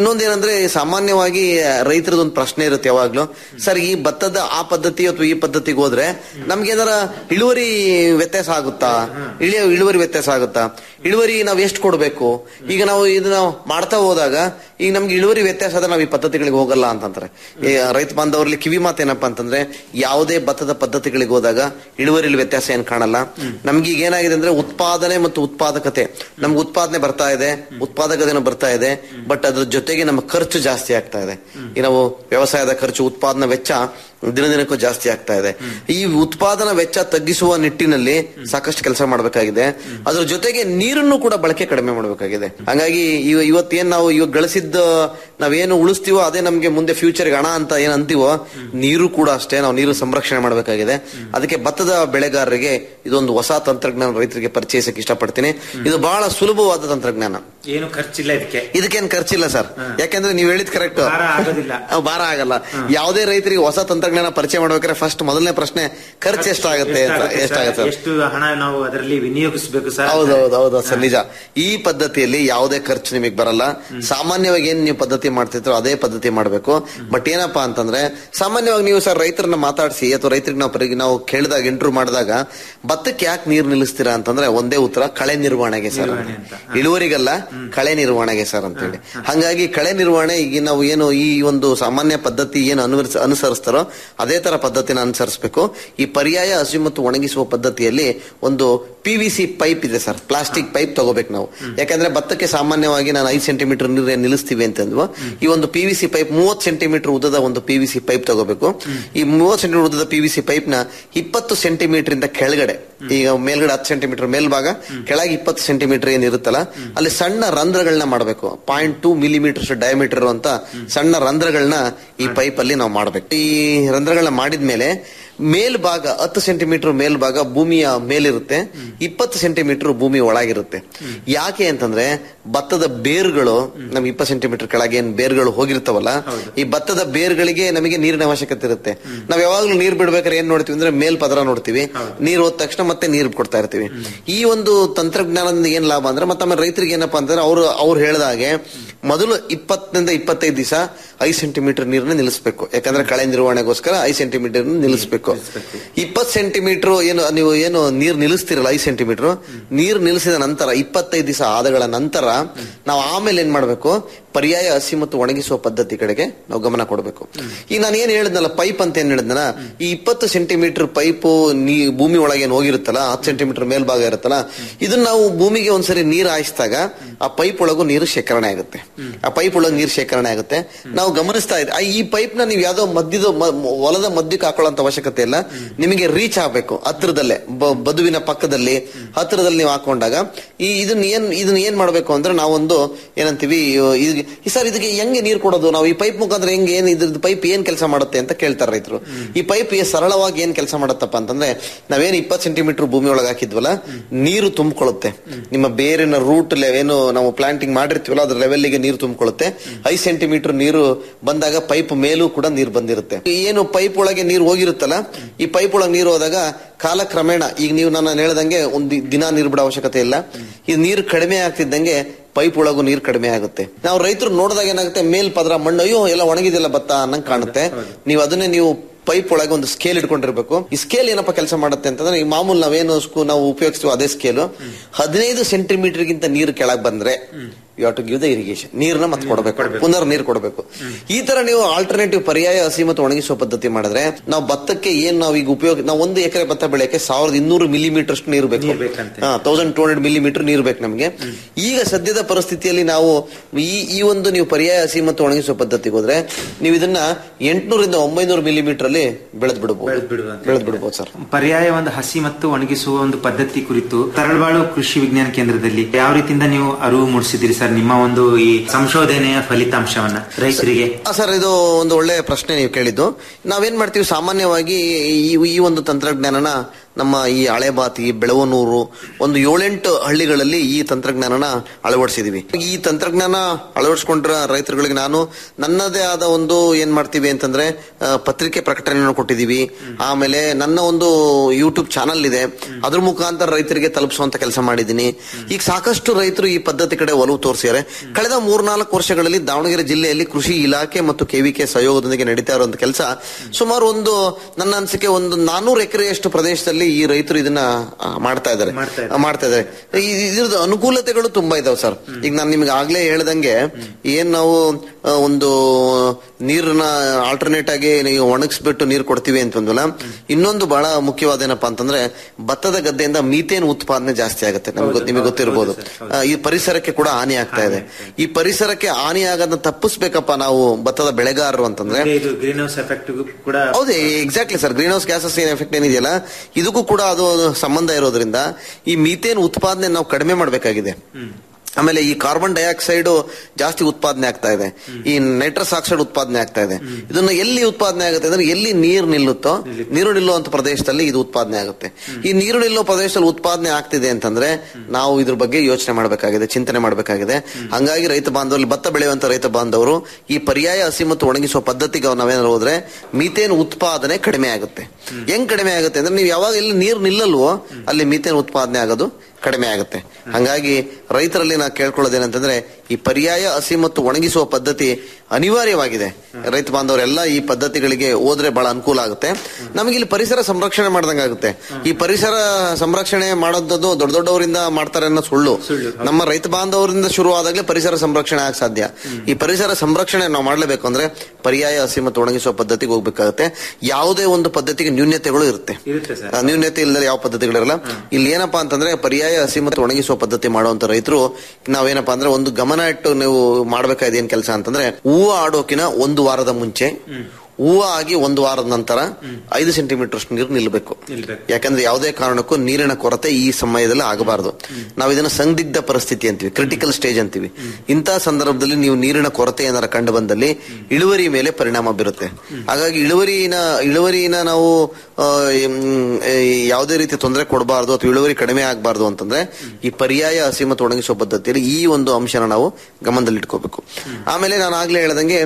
ಅಂದ್ರೆ ಸಾಮಾನ್ಯವಾಗಿ ರೈತರದೊಂದು ಒಂದು ಪ್ರಶ್ನೆ ಇರುತ್ತೆ ಯಾವಾಗ್ಲೂ ಸರ್ ಈ ಭತ್ತದ ಆ ಪದ್ಧತಿ ಅಥವಾ ಈ ಪದ್ಧತಿಗೆ ಹೋದ್ರೆ ನಮ್ಗೆ ಏನಾರ ಇಳುವರಿ ವ್ಯತ್ಯಾಸ ಆಗುತ್ತಾ ಇಳಿಯ ಇಳುವರಿ ವ್ಯತ್ಯಾಸ ಆಗುತ್ತಾ ಇಳುವರಿ ನಾವು ಎಷ್ಟು ಕೊಡ್ಬೇಕು ಈಗ ನಾವು ಇದನ್ನ ಮಾಡ್ತಾ ಹೋದಾಗ ಈಗ ನಮ್ಗೆ ಇಳುವರಿ ವ್ಯತ್ಯಾಸ ಆದ್ರೆ ನಾವು ಈ ಪದ್ಧತಿಗಳಿಗೆ ಹೋಗಲ್ಲ ಅಂತಂತಾರೆ ಈ ರೈತ ಬಾಂಧವರಲ್ಲಿ ಕಿವಿ ಮಾತೇನಪ್ಪಾ ಅಂತಂದ್ರೆ ಯಾವುದೇ ಭತ್ತದ ಪದ್ಧತಿಗಳಿಗೆ ಹೋದಾಗ ಇಳುವರಿಲಿ ವ್ಯತ್ಯಾಸ ಏನ್ ಕಾಣಲ್ಲ ನಮ್ಗೆ ಈಗ ಏನಾಗಿದೆ ಅಂದ್ರೆ ಉತ್ಪಾದನೆ ಮತ್ತು ಉತ್ಪಾದಕತೆ ನಮ್ಗೆ ಉತ್ಪಾದನೆ ಬರ್ತಾ ಇದೆ ಉತ್ಪಾದಕತೆನೂ ಬರ್ತಾ ಇದೆ ಬಟ್ ಅದ್ರ ಜೊತೆಗೆ ನಮ್ಮ ಖರ್ಚು ಜಾಸ್ತಿ ಆಗ್ತಾ ಇದೆ ಈ ನಾವು ವ್ಯವಸಾಯದ ಖರ್ಚು ಉತ್ಪಾದನಾ ವೆಚ್ಚ ದಿನ ದಿನಕ್ಕೂ ಜಾಸ್ತಿ ಆಗ್ತಾ ಇದೆ ಈ ಉತ್ಪಾದನಾ ವೆಚ್ಚ ತಗ್ಗಿಸುವ ನಿಟ್ಟಿನಲ್ಲಿ ಸಾಕಷ್ಟು ಕೆಲಸ ಮಾಡಬೇಕಾಗಿದೆ ಅದ್ರ ಜೊತೆಗೆ ನೀರನ್ನು ಕೂಡ ಬಳಕೆ ಕಡಿಮೆ ಮಾಡಬೇಕಾಗಿದೆ ಹಾಗಾಗಿ ಇವ ಇವತ್ತೇನ್ ನಾವು ಇವಾಗ ಗಳಿಸಿದ್ದ ನಾವೇನು ಉಳಿಸ್ತೀವೋ ಅದೇ ನಮ್ಗೆ ಮುಂದೆ ಫ್ಯೂಚರ್ಗೆ ಹಣ ಅಂತ ಏನ್ ಅಂತೀವೋ ನೀರು ಕೂಡ ಅಷ್ಟೇ ನಾವು ನೀರು ಸಂರಕ್ಷಣೆ ಮಾಡಬೇಕಾಗಿದೆ ಅದಕ್ಕೆ ಭತ್ತದ ಬೆಳೆಗಾರರಿಗೆ ಇದೊಂದು ಹೊಸ ತಂತ್ರಜ್ಞಾನ ರೈತರಿಗೆ ಪರಿಚಯಿಸಕ್ಕೆ ಇಷ್ಟಪಡ್ತೀನಿ ಇದು ಬಹಳ ಸುಲಭವಾದ ತಂತ್ರಜ್ಞಾನ ಏನು ಖರ್ಚಿಲ್ಲ ಇದಕ್ಕೆ ಇದಕ್ಕೇನ್ ಖರ್ಚಿಲ್ಲ ಸರ್ ಯಾಕಂದ್ರೆ ನೀವು ಹೇಳಿದ್ ಕರೆಕ್ಟ್ ಭಾರ ಆಗೋದಿಲ್ಲ ಭಾರ ಆಗಲ್ಲ ಯಾವುದೇ ರೈತರಿಗೆ ಹೊಸ ತಂತ್ರಜ್ಞಾನ ಪರಿಚಯ ಮಾಡ್ಬೇಕಾದ್ರೆ ಫಸ್ಟ್ ಮೊದಲನೇ ಪ್ರಶ್ನೆ ಖರ್ಚು ಎಷ್ಟಾಗುತ್ತೆ ಅಂತ ಎಷ್ಟಾಗುತ್ತೆ ಎಷ್ಟಾಗುತ್ತೆ ಸರ್? ಸರ್ ಎಷ್ಟು ಹಣ ನಾವು ಅದರಲ್ಲಿ ವಿನಿಯೋಗಿಸಬೇಕು ಸರ್ ಹೌದೌದು ಹೌದು ಸರ್ ನಿಜ ಈ ಪದ್ಧತಿಯಲ್ಲಿ ಯಾವುದೇ ಖರ್ಚು ನಿಮಗೆ ಬರಲ್ಲ ಸಾಮಾನ್ಯವಾಗಿ ಏನ್ ನೀವು ಪದ್ಧತಿ ಮಾಡ್ತಿದ್ರು ಅದೇ ಪದ್ಧತಿ ಮಾಡಬೇಕು ಬಟ್ ಏನಪ್ಪಾ ಅಂತಂದ್ರೆ ಸಾಮಾನ್ಯವಾಗಿ ನೀವು ಸರ್ ರೈತರನ್ನ ಮಾತಾಡಿಸಿ ಅಥವಾ ರೈತರಿಗೆ ನಾವು ಪರಿ- ನಾವು ಕೇಳಿದಾಗ ಇಂಟರ್ವ್ಯೂ ಮಾಡಿದಾಗ ಭತ್ತಕ್ಕೆ ಯಾಕೆ ನೀರು ನಿಲ್ಲಿಸ್ತೀರಾ ಅಂತಂದ್ರೆ ಒಂದೇ ಉತ್ತರ ಕಳೆ ನಿರ್ವಹಣೆಗೆ ಸರ್ ನಿರ್ವಹಣೆ ಅಂತ. ಇಳುವರಿಗಲ್ಲ ಕಳೆ ನಿರ್ವಹಣೆಗೆ ಸರ್ ಅಂತೇಳಿ ಹಾಗಾಗಿ ಕಳೆ ನಿರ್ವಹಣೆ ಈಗ ನಾವು ಏನು ಈ ಒಂದು ಸಾಮಾನ್ಯ ಪದ್ಧತಿ ಏನು ಅನುವರ್ಸ ಅನುಸರಿಸ್ತಾರೋ ಅದೇ ತರ ಪದ್ಧತಿನ ಅನುಸರಿಸಬೇಕು ಈ ಪರ್ಯಾಯ ಹಸಿ ಮತ್ತು ಒಣಗಿಸುವ ಪದ್ಧತಿಯಲ್ಲಿ ಒಂದು ಪಿ ವಿ ಸಿ ಪೈಪ್ ಇದೆ ಸರ್ ಪ್ಲಾಸ್ಟಿಕ್ ಪೈಪ್ ತಗೋಬೇಕು ನಾವು ಯಾಕಂದ್ರೆ ಭತ್ತಕ್ಕೆ ಸಾಮಾನ್ಯವಾಗಿ ನಾನು ಐದು ಸೆಂಟಿಮೀಟರ್ ನೀರು ಏನ್ ನಿಲ್ಲಿಸ್ತೀವಿ ಅಂತಂದ್ವು ಈ ಒಂದು ಪಿ ವಿ ಸಿ ಪೈಪ್ ಮೂವತ್ತು ಸೆಂಟಿಮೀಟರ್ ಉದ್ದದ ಒಂದು ಪಿ ವಿ ಸಿ ಪೈಪ್ ತಗೋಬೇಕು ಈ ಮೂವತ್ತು ಸೆಂಟಿಮೀಟರ್ ಉದ್ದದ ಪಿ ವಿ ಸಿ ಪೈಪ್ ನ ಇಪ್ಪತ್ತು ಸೆಂಟಿಮೀಟರ್ ಇಂದ ಕೆಳಗಡೆ ಈಗ ಮೇಲ್ಗಡೆ ಹತ್ತು ಸೆಂಟಿಮೀಟರ್ ಮೇಲ್ಭಾಗ ಕೆಳಗೆ ಇಪ್ಪತ್ತು ಸೆಂಟಿಮೀಟರ್ ಏನಿರುತ್ತಲ್ಲ ಅಲ್ಲಿ ಸಣ್ಣ ರಂಧ್ರಗಳನ್ನ ಮಾಡಬೇಕು ಪಾಯಿಂಟ್ ಟೂ ಮಿಲಿಮೀಟರ್ ಡಯಾಮೀಟರ್ ಅಂತ ಸಣ್ಣ ರಂಧ್ರಗಳನ್ನ ಈ ಪೈಪ್ ಅಲ್ಲಿ ನಾವು ಮಾಡಬೇಕು ಈ ರಂಧ್ರಗಳನ್ನ ಮಾಡಿದ್ಮೇಲೆ ಮೇಲ್ಭಾಗ ಹತ್ತು ಸೆಂಟಿಮೀಟರ್ ಮೇಲ್ಭಾಗ ಭೂಮಿಯ ಮೇಲಿರುತ್ತೆ ಇಪ್ಪತ್ತು ಸೆಂಟಿಮೀಟರ್ ಭೂಮಿ ಒಳಗಿರುತ್ತೆ ಯಾಕೆ ಅಂತಂದ್ರೆ ಭತ್ತದ ಬೇರುಗಳು ನಮ್ಗೆ ಇಪ್ಪತ್ತು ಸೆಂಟಿಮೀಟರ್ ಕೆಳಗೆ ಏನ್ ಬೇರುಗಳು ಹೋಗಿರ್ತಾವಲ್ಲ ಈ ಭತ್ತದ ಬೇರುಗಳಿಗೆ ನಮಗೆ ನೀರಿನ ಅವಶ್ಯಕತೆ ಇರುತ್ತೆ ನಾವ್ ಯಾವಾಗ್ಲೂ ನೀರ್ ಬಿಡ್ಬೇಕಾದ್ರೆ ಏನ್ ನೋಡ್ತೀವಿ ಅಂದ್ರೆ ಮೇಲ್ ಪದರ ನೋಡ್ತೀವಿ ನೀರ್ ಹೋದ ತಕ್ಷಣ ಮತ್ತೆ ನೀರ್ ಕೊಡ್ತಾ ಇರ್ತೀವಿ ಈ ಒಂದು ತಂತ್ರಜ್ಞಾನದಿಂದ ಏನ್ ಲಾಭ ಅಂದ್ರೆ ಮತ್ತೆ ಆಮೇಲೆ ರೈತರಿಗೆ ಏನಪ್ಪಾ ಅಂತಂದ್ರೆ ಅವ್ರು ಅವ್ರು ಹೇಳ್ದ ಹಾಗೆ ಮೊದಲು ಇಪ್ಪತ್ತರಿಂದ ಇಪ್ಪತ್ತೈದು ದಿವಸ ಐದು ಸೆಂಟಿಮೀಟರ್ ನೀರನ್ನ ನಿಲ್ಲಿಸಬೇಕು ಯಾಕಂದ್ರೆ ಕಳೆ ನಿರ್ವಹಣೆಗೋಸ್ಕರ ಐದು ಸೆಂಟಿಮೀಟರ್ ನಿಲ್ಲಿಸಬೇಕು ಇಪ್ಪತ್ತು ಸೆಂಟಿಮೀಟರ್ ಏನು ನೀವು ಏನು ನೀರ್ ನಿಲ್ಲಿಸ್ತಿರಲ್ಲ ಐದು ಸೆಂಟಿಮೀಟರ್ ನೀರ್ ನಿಲ್ಲಿಸಿದ ನಂತರ ಇಪ್ಪತ್ತೈದು ದಿವಸ ಆದಗಳ ನಂತರ ನಾವು ಆಮೇಲೆ ಏನ್ ಮಾಡ್ಬೇಕು ಪರ್ಯಾಯ ಹಸಿ ಮತ್ತು ಒಣಗಿಸುವ ಪದ್ಧತಿ ಕಡೆಗೆ ನಾವು ಗಮನ ಕೊಡಬೇಕು ಈಗ ನಾನು ಏನ್ ಹೇಳಿದ್ನಲ್ಲ ಪೈಪ್ ಅಂತ ಏನ್ ಹೇಳಿದ್ನಲ್ಲ ಈ ಇಪ್ಪತ್ತು ಸೆಂಟಿಮೀಟರ್ ಪೈಪು ನೀ ಭೂಮಿ ಒಳಗೆ ಏನ್ ಹೋಗಿರುತ್ತಲ್ಲ ಹತ್ತು ಸೆಂಟಿಮೀಟರ್ ಮೇಲ್ಭಾಗ ಇರುತ್ತಲ್ಲ ಇದನ್ನ ನಾವು ಭೂಮಿಗೆ ಒಂದ್ಸರಿ ನೀರು ಹಾಯಿಸಿದಾಗ ಆ ಪೈಪ್ ಒಳಗೂ ನೀರು ಶೇಖರಣೆ ಆಗುತ್ತೆ ಆ ಪೈಪ್ ಒಳಗೆ ನೀರು ಶೇಖರಣೆ ಆಗುತ್ತೆ ನಾವು ಗಮನಿಸ್ತಾ ಇದ್ದೆ ಈ ಪೈಪ್ ನ ನೀವು ಯಾವ್ದೋ ಮಧ್ಯದ ಮ- ಮ- ಹೊಲದ ಮಧ್ಯಕ್ಕೆ ಹಾಕೊಳ್ಳೋಂತ ಅವಶ್ಯಕತೆ ಇಲ್ಲ ನಿಮಗೆ ರೀಚ್ ಆಗ್ಬೇಕು ಹತ್ರದಲ್ಲೇ ಬ- ಬದುವಿನ ಪಕ್ಕದಲ್ಲಿ ಹತ್ರದಲ್ಲಿ ನೀವು ಹಾಕೊಂಡಾಗ ಈ ಇದನ್ನ ಏನ್ ಇದನ್ನ ಏನ್ ಮಾಡ್ಬೇಕು ಅಂದ್ರೆ ನಾವೊಂದು ಏನಂತೀವಿ ಈ- ಈ ಸರ್ ಇದಕ್ಕೆ ಹೆಂಗೆ ನೀರು ಕೊಡೋದು ನಾವು ಈ ಪೈಪ್ ಮುಖಾಂತರ ಹೆಂಗೆ ಏನ್ ಇದ್ರದ್ದು ಪೈಪ್ ಏನ್ ಕೆಲಸ ಮಾಡುತ್ತೆ ಅಂತ ಕೇಳ್ತಾರೆ ರೈತರು ಈ ಪೈಪ್ ಸರಳವಾಗಿ ಏನ್ ಕೆಲಸ ಮಾಡತ್ತಪ್ಪ ಅಂತಂದ್ರೆ ನಾವೇನ್ ಇಪ್ಪತ್ತು ಸೆಂಟಿಮೀಟರ್ ಭೂಮಿ ಒಳಗೆ ಹಾಕಿದ್ವಲ್ಲ ನೀರು ತುಂಬಿಕೊಳ್ಳುತ್ತೆ ನಿಮ್ಮ ಬೇರಿನ ರೂಟ್ ಏನು ನಾವು ಪ್ಲಾಂಟಿಂಗ್ ಮಾಡಿರ್ತೀವಲ್ಲ ಅದ್ರ ಲೆವೆಲ್ಗೆ ನೀರು ತುಂಬಿಕೊಳ್ಳುತ್ತೆ ಐದು ಸೆಂಟಿಮೀಟರ್ ನೀರು ಬಂದಾಗ ಪೈಪ್ ಮೇಲೂ ಕೂಡ ನೀರು ಬಂದಿರುತ್ತೆ ಈ ಏನು ಪೈಪ್ ಒಳಗೆ ನೀರು ಹೋಗಿರುತ್ತಲ್ಲ ಈ ಪೈಪ್ ಒಳಗೆ ನೀರು ಹೋದಾಗ ಕಾಲಕ್ರಮೇಣ ಈಗ ನೀವು ನಾನು ಹೇಳ್ದಂಗೆ ಒಂದು ದಿನ ನೀರು ಬಿಡೋ ಅವಶ್ಯಕತೆ ಇಲ್ಲ ಈ ನೀರು ಕಡಿಮೆ ಆಗ್ತಿದ್ದಂಗೆ ಪೈಪ್ ಒಳಗೂ ನೀರು ಕಡಿಮೆ ಆಗುತ್ತೆ ನಾವು ರೈತರು ನೋಡಿದಾಗ ಏನಾಗುತ್ತೆ ಮೇಲ್ ಪದರ ಮಣ್ಣು ಅಯ್ಯೋ ಎಲ್ಲ ಒಣಗಿದಿಲ್ಲ ಭತ್ತ ಅನ್ನಂಗ್ ಕಾಣುತ್ತೆ ನೀವು ಅದನ್ನೇ ನೀವು ಪೈಪ್ ಒಳಗೆ ಒಂದು ಸ್ಕೇಲ್ ಇಟ್ಕೊಂಡಿರ್ಬೇಕು ಈ ಸ್ಕೇಲ್ ಏನಪ್ಪ ಕೆಲಸ ಮಾಡುತ್ತೆ ಅಂತಂದ್ರೆ ಈ ಮಾಮೂಲು ನಾವೇನು ಸ್ಕೂ ನಾವು ಉಪಯೋಗಿಸ್ತೀವಿ ಅದೇ ಸ್ಕೇಲು ಹದಿನೈದು ಸೆಂಟಿಮೀಟರ್ ಗಿಂತ ನೀರು ಕೆಳಗೆ ಬಂದ್ರೆ you to give the irrigation ನೀರನ್ನ ಮತ್ತೆ ಕೊಡಬೇಕು ಪುನರ್ ನೀರು ಕೊಡಬೇಕು ಈ ತರ ನೀವು ಆಲ್ಟರ್ನೇಟಿವ್ ಪರ್ಯಾಯ ಹಸಿ ಮತ್ತು ಒಣಗಿಸುವ ಪದ್ಧತಿ ಮಾಡಿದ್ರೆ ನಾವು ಭತ್ತಕ್ಕೆ ಏನ್ ನಾವು ಈಗ ಉಪಯೋಗ ನಾವು ಒಂದು ಎಕರೆ ಭತ್ತ ಬೆಳೆಯಕ್ಕೆ ಸಾವಿರದ ಇನ್ನೂರು ಮಿಲಿಮೀಟರ್ ಅಷ್ಟು ನೀರು ಬೇಕು ತೌಸಂಡ್ ಟೂ ಹಂಡ್ರೆಡ್ ಮಿಲಿಮೀಟರ್ ನೀರು ಬೇಕು ನಮಗೆ ಈಗ ಸದ್ಯದ ಪರಿಸ್ಥಿತಿಯಲ್ಲಿ ನಾವು ಈ ಈ ಒಂದು ನೀವು ಪರ್ಯಾಯ ಹಸಿ ಮತ್ತು ಒಣಗಿಸುವ ಪದ್ಧತಿಗೆ ಹೋದ್ರೆ ನೀವು ಇದನ್ನ ಎಂಟುನೂರಿಂದ ಒಂಬೈನೂರು ಮಿಲಿಮೀಟರ್ ಅಲ್ಲಿ ಬೆಳೆದ್ ಬಿಡಬಹುದು ಬೆಳೆದ್ ಬಿಡಬಹುದು ಸರ್ ಪರ್ಯಾಯ ಒಂದು ಹಸಿ ಮತ್ತು ಒಣಗಿಸುವ ಒಂದು ಪದ್ಧತಿ ಕುರಿತು ತರಳಬಾಳು ಕೃಷಿ ವಿಜ್ಞಾನ ಕೇಂದ್ರದಲ್ಲಿ ಯಾವ ರೀತಿಯಿಂದ ನೀವು ಅರಿವು ಮೂಡಿಸಿದಿರಿ ಸರ್ ನಿಮ್ಮ ಒಂದು ಈ ಸಂಶೋಧನೆಯ ಫಲಿತಾಂಶವನ್ನ ರೈತರಿಗೆ ಆ, ಸರ್ ಇದು ಒಂದು ಒಳ್ಳೆ ಪ್ರಶ್ನೆ ನೀವು ಕೇಳಿದ್ದು ನಾವೇನ್ ಮಾಡ್ತೀವಿ ಸಾಮಾನ್ಯವಾಗಿ ಈ ಈ ಒಂದು ತಂತ್ರಜ್ಞಾನನ ನಮ್ಮ ಈ ಹಳೆಬಾತಿ ಬೆಳವನೂರು ಒಂದು ಏಳೆಂಟು ಹಳ್ಳಿಗಳಲ್ಲಿ ಈ ತಂತ್ರಜ್ಞಾನನ ಅಳವಡಿಸಿದೀವಿ ಈ ತಂತ್ರಜ್ಞಾನ ಅಳವಡಿಸ್ಕೊಂಡ್ರ ರೈತರುಗಳಿಗೆ ನಾನು ನನ್ನದೇ ಆದ ಒಂದು ಏನ್ ಮಾಡ್ತೀವಿ ಅಂತಂದ್ರೆ ಆ, ಪತ್ರಿಕೆ ಪ್ರಕಟಣೆಯನ್ನು ಕೊಟ್ಟಿದೀವಿ ಆಮೇಲೆ ನನ್ನ ಒಂದು ಯೂಟ್ಯೂಬ್ ಚಾನಲ್ ಇದೆ ಅದ್ರ ಮುಖಾಂತರ ರೈತರಿಗೆ ತಲುಪಿಸುವಂತ ಕೆಲಸ ಮಾಡಿದ್ದೀನಿ ಈಗ ಸಾಕಷ್ಟು ರೈತರು ಈ ಪದ್ಧತಿ ಕಡೆ ಒಲವು ತೋರಿಸಿದ್ದಾರೆ ಕಳೆದ ಮೂರ್ನಾಲ್ಕು ವರ್ಷಗಳಲ್ಲಿ ದಾವಣಗೆರೆ ಜಿಲ್ಲೆಯಲ್ಲಿ ಕೃಷಿ ಇಲಾಖೆ ಮತ್ತು ಕೆವಿಕೆ ಸಹಯೋಗದೊಂದಿಗೆ ನಡೀತಾ ಇರುವಂತ ಕೆಲಸ ಸುಮಾರು ಒಂದು ನನ್ನ ಅನಿಸಿಕೆ ಒಂದು ನಾನೂರು ಎಕರೆಯಷ್ಟು ಪ್ರದೇಶದಲ್ಲಿ ಈ ರೈತರು ಇದನ್ನ ಆ, ಮಾಡ್ತಾ ಇದ್ದಾರೆ ಆ, ಮಾಡ್ತಾ ಇದ್ದಾರೆ ಈ- ಇದ್ರದ್ದು ಅನುಕೂಲತೆಗಳು ತುಂಬಾ ಇದಾವೆ ಸರ್ ಈಗ ನಾನು ನಿಮ್ಗೆ ಆಗ್ಲೇ ಹೇಳ್ದಂಗೆ ಏನ್ ನಾವು ಆ, ಒಂದು ನೀರನ್ನ ಆಲ್ಟರ್ನೇಟ್ ಆಗಿ ನೀವು ಒಣಗಿಸ್ಬಿಟ್ಟು ನೀರು ಕೊಡ್ತೀವಿ ಅಂತಂದ್ವಲ್ಲ ಇನ್ನೊಂದು ಬಹಳ ಮುಖ್ಯವಾದ ಏನಪ್ಪಾ ಅಂತಂದ್ರೆ ಭತ್ತದ ಗದ್ದೆಯಿಂದ ಮೀಥೇನ್ ಉತ್ಪಾದನೆ ಜಾಸ್ತಿ ಆಗುತ್ತೆ ನಮ್ಗೆ ನಿಮಗೆ ಗೊತ್ತಿರಬಹುದು ಆ, ಈ ಪರಿಸರಕ್ಕೆ ಕೂಡ ಹಾನಿ ಆಗ್ತಾ ಇದೆ ಈ ಪರಿಸರಕ್ಕೆ ಹಾನಿ ಆಗೋದನ್ನ ತಪ್ಪಿಸ್ಬೇಕಪ್ಪ ನಾವು ಭತ್ತದ ಬೆಳೆಗಾರರು ಅಂತಂದ್ರೆ ಇದು ಗ್ರೀನ್ ಹೌಸ್ ಎಫೆಕ್ಟ್ ಕೂಡ ಹೌದು exactly sir greenhouse gases ಏನ್ ಎಫೆಕ್ಟ್ ಏನಿದೆಯಲ್ಲ ಇದಕ್ಕೂ ಕೂಡ ಅದು ಸಂಬಂಧ ಇರೋದ್ರಿಂದ ಈ ಮೀಥೇನ್ ಉತ್ಪಾದನೆ ನಾವು ಕಡಿಮೆ ಮಾಡಬೇಕಾಗಿದೆ ಆಮೇಲೆ ಈ ಕಾರ್ಬನ್ ಡೈಆಕ್ಸೈಡ್ ಜಾಸ್ತಿ ಉತ್ಪಾದನೆ ಆಗ್ತಾ ಇದೆ ಈ ನೈಟ್ರಸ್ ಆಕ್ಸೈಡ್ ಉತ್ಪಾದನೆ ಆಗ್ತಾ ಇದೆ ಇದನ್ನ ಎಲ್ಲಿ ಉತ್ಪಾದನೆ ಆಗುತ್ತೆ ಅಂದ್ರೆ ಎಲ್ಲಿ ನೀರು ನಿಲ್ಲುತ್ತೋ ನೀರು ನಿಲ್ಲುವಂತ ಪ್ರದೇಶದಲ್ಲಿ ಇದು ಉತ್ಪಾದನೆ ಆಗುತ್ತೆ ಈ ನೀರು ನಿಲ್ಲೋ ಪ್ರದೇಶದಲ್ಲಿ ಉತ್ಪಾದನೆ ಆಗ್ತಿದೆ ಅಂತಂದ್ರೆ ನಾವು ಇದ್ರ ಬಗ್ಗೆ ಯೋಚನೆ ಮಾಡಬೇಕಾಗಿದೆ ಚಿಂತನೆ ಮಾಡಬೇಕಾಗಿದೆ ಹಂಗಾಗಿ ರೈತ ಬಾಂಧವರಲ್ಲಿ ಭತ್ತ ಬೆಳೆಯುವಂತ ರೈತ ಬಾಂಧವರು ಈ ಪರ್ಯಾಯ ಹಸಿ ಮತ್ತು ಒಣಗಿಸುವ ಪದ್ಧತಿಗೆ ನಾವೇನಾದ್ರು ಹೋದ್ರೆ ಮೀಥೇನ್ ಉತ್ಪಾದನೆ ಕಡಿಮೆ ಆಗುತ್ತೆ ಹೆಂಗ್ ಕಡಿಮೆ ಆಗುತ್ತೆ ಅಂದ್ರೆ ನೀವು ಯಾವಾಗ ಎಲ್ಲಿ ನೀರು ನಿಲ್ಲಲ್ವೋ ಅಲ್ಲಿ ಮೀಥೇನ್ ಉತ್ಪಾದನೆ ಆಗೋದು ಕಡಿಮೆ ಆಗುತ್ತೆ ಹಂಗಾಗಿ ರೈತರಲ್ಲಿ ನಾ ಕೇಳ್ಕೊಳ್ಳೋದೇನಂತಂದ್ರೆ ಈ ಪರ್ಯಾಯ ಹಸಿ ಮತ್ತು ಒಣಗಿಸುವ ಪದ್ಧತಿ ಅನಿವಾರ್ಯವಾಗಿದೆ ರೈತ ಬಾಂಧವರೆಲ್ಲ ಈ ಪದ್ಧತಿಗಳಿಗೆ ಹೋದ್ರೆ ಬಹಳ ಅನುಕೂಲ ಆಗುತ್ತೆ ನಮಗೆ ಇಲ್ಲಿ ಪರಿಸರ ಸಂರಕ್ಷಣೆ ಮಾಡ್ದಂಗಾಗುತ್ತೆ ಈ ಪರಿಸರ ಸಂರಕ್ಷಣೆ ಮಾಡೋದದ್ದು ದೊಡ್ಡ ದೊಡ್ಡವರಿಂದ ಮಾಡ್ತಾರೆ ಅನ್ನೋ ಸುಳ್ಳು ನಮ್ಮ ರೈತ ಬಾಂಧವರಿಂದ ಶುರುವಾದಾಗಲೇ ಪರಿಸರ ಸಂರಕ್ಷಣೆ ಆಗ ಸಾಧ್ಯ ಈ ಪರಿಸರ ಸಂರಕ್ಷಣೆ ನಾವು ಮಾಡ್ಲೇಬೇಕು ಅಂದ್ರೆ ಪರ್ಯಾಯ ಹಸಿ ಮತ್ತು ಒಣಗಿಸುವ ಪದ್ಧತಿಗೆ ಹೋಗ್ಬೇಕಾಗುತ್ತೆ ಯಾವುದೇ ಒಂದು ಪದ್ಧತಿಗೆ ನ್ಯೂನ್ಯತೆಗಳು ಇರುತ್ತೆ ಇರುತ್ತೆ ಸರ್ ಆ, ನ್ಯೂನ್ಯತೆ ಇಲ್ಲದೆ ಯಾವ ಪದ್ಧತಿಗಳಿರಲ್ಲ ಇಲ್ಲಿ ಏನಪ್ಪಾ ಅಂತಂದ್ರೆ ಪರ್ಯಾಯ ಹಸಿ ಮತ್ತು ಒಣಗಿಸುವ ಪದ್ಧತಿ ಮಾಡುವಂತ ರೈತರು ನಾವೇನಪ್ಪಾ ಅಂದ್ರೆ ಒಂದು ಗಮನ ಇಟ್ಟು ನೀವು ಮಾಡ್ಬೇಕಾದ ಏನ್ ಕೆಲಸ ಅಂತಂದ್ರೆ ಹೂವು ಆಡೋಕಿನ ಒಂದು ವಾರದ ಮುಂಚೆ ಹೂವು ಆಗಿ ಒಂದು ವಾರದ ನಂತರ ಐದು ಸೆಂಟಿಮೀಟರ್ ನೀರು ನಿಲ್ಲಬೇಕು ಯಾಕಂದ್ರೆ ಯಾವುದೇ ಕಾರಣಕ್ಕೂ ನೀರಿನ ಕೊರತೆ ಈ ಸಮಯದಲ್ಲಿ ಆಗಬಾರದು ನಾವು ಇದನ್ನ ಸಂದಿಗ್ಧ ಪರಿಸ್ಥಿತಿ ಅಂತೀವಿ ಕ್ರಿಟಿಕಲ್ ಸ್ಟೇಜ್ ಅಂತೀವಿ ಇಂತಹ ಸಂದರ್ಭದಲ್ಲಿ ನೀವು ನೀರಿನ ಕೊರತೆ ಏನಾರ ಕಂಡು ಬಂದಲ್ಲಿ ಇಳುವರಿ ಮೇಲೆ ಪರಿಣಾಮ ಬೀರುತ್ತೆ ಹಾಗಾಗಿ ಇಳುವರಿನ ಇಳುವರಿನ ನಾವು ಆ, ಮ್, ಏ, ಯಾವುದೇ ರೀತಿ ತೊಂದರೆ ಕೊಡಬಾರ್ದು ಅಥವಾ ಇಳುವರಿ ಕಡಿಮೆ ಆಗಬಾರ್ದು ಅಂತಂದ್ರೆ ಈ ಪರ್ಯಾಯ ಹಸಿ ಮತ್ತು ಒಣಗಿಸುವ ಪದ್ಧತಿಯಲ್ಲಿ ಈ ಒಂದು ಅಂಶನ ನಾವು ಗಮನದಲ್ಲಿ ಇಟ್ಕೋಬೇಕು ಆಮೇಲೆ ನಾನು ಆಗ್ಲೇ ಹೇಳ್ದಂಗೆ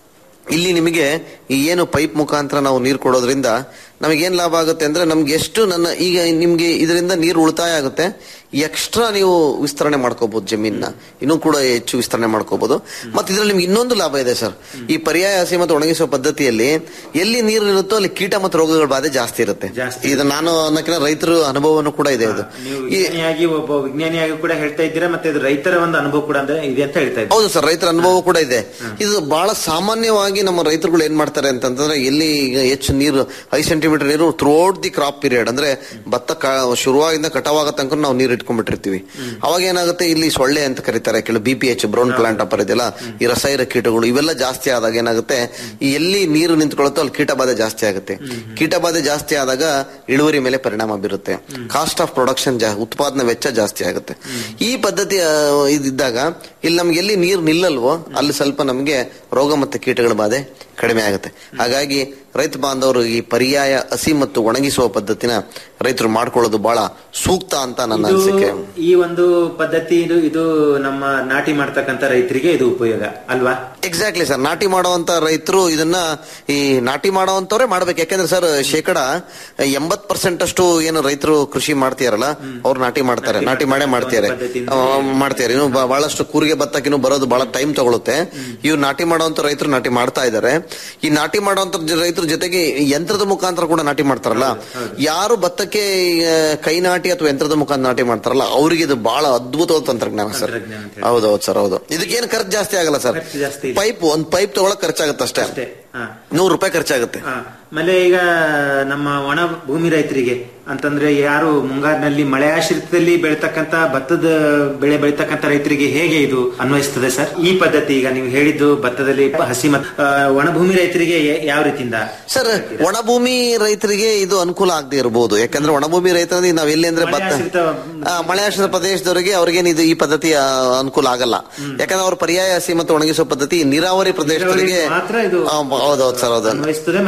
ಇಲ್ಲಿ ನಿಮಗೆ ಈ ಏನು ಪೈಪ್ ಮುಖಾಂತರ ನಾವು ನೀರು ಕೊಡೋದ್ರಿಂದ ನಮಗೇನ್ ಲಾಭ ಆಗುತ್ತೆ ಅಂದ್ರೆ ನಮ್ಗೆ ಎಷ್ಟು ನನ್ನ ಈಗ ನಿಮ್ಗೆ ಇದರಿಂದ ನೀರು ಉಳಿತಾಯ ಆಗುತ್ತೆ ಎಕ್ಸ್ಟ್ರಾ ನೀವು ವಿಸ್ತರಣೆ ಮಾಡ್ಕೋಬಹುದು ಜಮೀನ ಇನ್ನೂ ಕೂಡ ಹೆಚ್ಚು ವಿಸ್ತರಣೆ ಮಾಡ್ಕೋಬಹುದು ಮತ್ತೆ ಇದರಲ್ಲಿ ನಿಮ್ಗೆ ಇನ್ನೊಂದು ಲಾಭ ಇದೆ ಸರ್ ಈ ಪರ್ಯಾಯ ಹಸಿ ಮತ್ತು ಒಣಗಿಸುವ ಪದ್ಧತಿಯಲ್ಲಿ ಎಲ್ಲಿ ನೀರು ಇರುತ್ತೋ ಅಲ್ಲಿ ಕೀಟ ಮತ್ತು ರೋಗಗಳ ಬಾಧೆ ಜಾಸ್ತಿ ಇರುತ್ತೆ ಇದು ನಾನು ಅನ್ನೋಕಿನ ರೈತರ ಅನುಭವನೂ ಕೂಡ ಇದೆ ಇದು ನೀವು ವಿಜ್ಞಾನಿಯಾಗಿ ಒಬ್ಬ ವಿಜ್ಞಾನಿಯಾಗಿ ಕೂಡ ಹೇಳ್ತಾ ಇದ್ದೀರಾ ಮತ್ತೆ ಇದು ರೈತರ ಒಂದು ಅನುಭವ ಕೂಡ ಅಂದ್ರೆ ಇದೆ ಅಂತ ಹೇಳ್ತಾ ಇದ್ದೀರಾ ಹೌದು ಸರ್ ರೈತರ ಅನುಭವ ಕೂಡ ಇದೆ ಇದು ಬಹಳ ಸಾಮಾನ್ಯವಾಗಿ ನಮ್ಮ ರೈತರುಗಳು ಏನ್ ಮಾಡ್ತಾರೆ ಅಂತಂದ್ರೆ ಎಲ್ಲಿ ಈಗ ಹೆಚ್ಚು ನೀರು ಐದು ಸೆಂಟಿಮೀಟರ್ ನೀರು ಥ್ರೂಔಟ್ ದಿ ಕ್ರಾಪ್ ಪೀರಿಯಡ್ ಅಂದ್ರೆ ಭತ್ತ ಕ- ಶುರುವಾಗಿಂದ ಕಟಾವಾಗ ತನಕ ನಾವು ನೀರು ಇಟ್ಕೊಂಡ್ಬಿಟ್ಟಿರ್ತೀವಿ ಅವಾಗ ಏನಾಗುತ್ತೆ ಇಲ್ಲಿ ಸೊಳ್ಳೆ ಅಂತ ಕರೀತಾರೆ ಕೆಲವು B P H brown plant hopper ಇದೆಯಲ್ಲ ಈ ರಸಾಯನ ಕೀಟಗಳು ಇವೆಲ್ಲ ಜಾಸ್ತಿ ಆದಾಗ ಏನಾಗುತ್ತೆ ಈ ಎಲ್ಲಿ ನೀರು ನಿಂತ್ಕೊಳ್ಳುತ್ತೋ ಅಲ್ಲಿ ಕೀಟಬಾಧೆ ಜಾಸ್ತಿ ಆಗುತ್ತೆ ಕೀಟಬಾಧೆ ಜಾಸ್ತಿ ಆದಾಗ ಇಳುವರಿ ಮೇಲೆ ಪರಿಣಾಮ ಬೀರುತ್ತೆ ಕಾಸ್ಟ್ ಆಫ್ ಪ್ರೊಡಕ್ಷನ್ ಉತ್ಪಾದನಾ ವೆಚ್ಚ ಜಾಸ್ತಿ ಆಗುತ್ತೆ ಈ ಪದ್ಧತಿ ಆ, ಇದ್ದಾಗ ಇಲ್ಲಿ ನಮ್ಗೆ ಎಲ್ಲಿ ನೀರು ನಿಲ್ಲಲ್ವೋ ಅಲ್ಲಿ ಸ್ವಲ್ಪ ನಮಗೆ ರೋಗ ಮತ್ತು ಕೀಟಗಳ ಬಾಧೆ ಕಡಿಮೆ ಆಗುತ್ತೆ ಹಾಗಾಗಿ ರೈತ ಬಾಂಧವರು ಈ ಪರ್ಯಾಯ ಹಸಿ ಮತ್ತು ಒಣಗಿಸುವ ಪದ್ಧತಿನ ರೈತರು ಮಾಡ್ಕೊಳ್ಳೋದು ಬಹಳ ಸೂಕ್ತ ಅಂತ ನನ್ನ ಇದು ಅನಿಸಿಕೆ ಈ ಒಂದು ಪದ್ಧತಿ ಇದು ಇದು ನಮ್ಮ ನಾಟಿ ಮಾಡ್ತಕ್ಕಂತ ರೈತರಿಗೆ ಇದು ಉಪಯೋಗ ಅಲ್ವಾ ಎಕ್ಸಾಕ್ಟ್ಲಿ ಸರ್ ನಾಟಿ ಮಾಡುವಂತ ರೈತರು ಇದನ್ನ ಈ ನಾಟಿ ಮಾಡುವಂತವ್ರೆ ಮಾಡ್ಬೇಕು ಯಾಕಂದ್ರೆ ಸರ್ ಶೇಕಡ ಎಂಬತ್ ಪರ್ಸೆಂಟ್ ಅಷ್ಟು ಏನು ರೈತರು ಕೃಷಿ ಮಾಡ್ತೀಯಾರಲ್ಲ ಅವ್ರು ನಾಟಿ ಮಾಡ್ತಾರೆ ನಾಟಿ ಮಾಡೇ ಮಾಡ್ತಾರೆ ಆ, ಮಾಡ್ತಾರೆ ಇನ್ನು ಬ- ಬಹಳಷ್ಟು ಕೂರಿಗೆ ಭತ್ತಕ್ಕೆ ಇನ್ನು ಬರೋದು ಬಹಳ ಟೈಮ್ ತಗೊಳುತ್ತೆ ಇವ್ರು ನಾಟಿ ಮಾಡುವಂತ ರೈತರು ನಾಟಿ ಮಾಡ್ತಾ ಇದ್ದಾರೆ ಈ ನಾಟಿ ಮಾಡುವಂತ ಜ- ರೈತರ ಜೊತೆಗೆ ಈ ಯಂತ್ರದ ಮುಖಾಂತರ ಕೂಡ ನಾಟಿ ಮಾಡ್ತಾರಲ್ಲ ಯಾರು ಭತ್ತಕ್ಕೆ ಆ, ಕೈ ನಾಟಿ ಅಥವಾ ಯಂತ್ರದ ಮುಖಾಂತರ ನಾಟಿ ಮಾಡ್ತಾರಲ್ಲ ಅವರಿಗೆ ಇದು ಬಹಳ ಅದ್ಭುತವಾದ ತಂತ್ರಜ್ಞಾನ ಸರ್ ಹೌದೌದು ಸರ್ ಹೌದು ಇದಕ್ಕೇನು ಖರ್ಚು ಜಾಸ್ತಿ ಆಗಲ್ಲ ಸರ್ ಪೈಪ್ ಒಂದ್ ಪೈಪ್ ತಗೊಳಕ್ ಖರ್ಚಾಗತ್ತೆ ಅಷ್ಟೇ ನೂರು ರೂಪಾಯಿ ಖರ್ಚಾಗುತ್ತೆ ಆಮೇಲೆ ಈಗ ನಮ್ಮ ಒಣ ಭೂಮಿ ರೈತರಿಗೆ ಅಂತಂದ್ರೆ ಯಾರು ಮುಂಗಾರಿನಲ್ಲಿ ಮಳೆ ಆಶ್ರಿತದಲ್ಲಿ ಬೆಳೀತಕ್ಕಂತ ಭತ್ತದ ಬೆಳೆ ಬೆಳೀತಕ್ಕಂತ ರೈತರಿಗೆ ಹೇಗೆ ಇದು ಅನ್ವಯಿಸ್ತದೆ ಸರ್ ಈ ಪದ್ಧತಿ ಈಗ ನೀವು ಹೇಳಿದ್ದು ಭತ್ತದಲ್ಲಿ ಹಸಿ ಮತ್ತು ಆ, ಒಣಭೂಮಿ ರೈತರಿಗೆ ಯ- ಯಾವ ರೀತಿಯಿಂದ ಸರ್ ಒಣಭೂಮಿ ರೈತರಿಗೆ ಇದು ಅನುಕೂಲ ಆಗದೆ ಇರಬಹುದು ಯಾಕಂದ್ರೆ ಒಣಭೂಮಿ ರೈತರಲ್ಲಿ ನಾವ್ ಎಲ್ಲಿ ಅಂದ್ರೆ ಭತ್ತ ಆ, ಮಳೆ ಆಶ್ರಿತ ಪ್ರದೇಶದವರಿಗೆ ಅವ್ರಿಗೇನು ಇದು ಈ ಪದ್ಧತಿ ಆ, ಅನುಕೂಲ ಆಗಲ್ಲ ಯಾಕಂದ್ರೆ ಅವ್ರ ಪರ್ಯಾಯ ಹಸಿ ಮತ್ತು ಒಣಗಿಸುವ ಪದ್ಧತಿ ನೀರಾವರಿ ಪ್ರದೇಶದವರಿಗೆ ಮಾತ್ರ ಇದು ಆ, ಹೌದೌದು ಸರ್ ಹೌದು ಅನ್ವಯಿಸ್ತದೆ ಮತ್ತು ಅನ್ವಯಿಸ್ತದೆ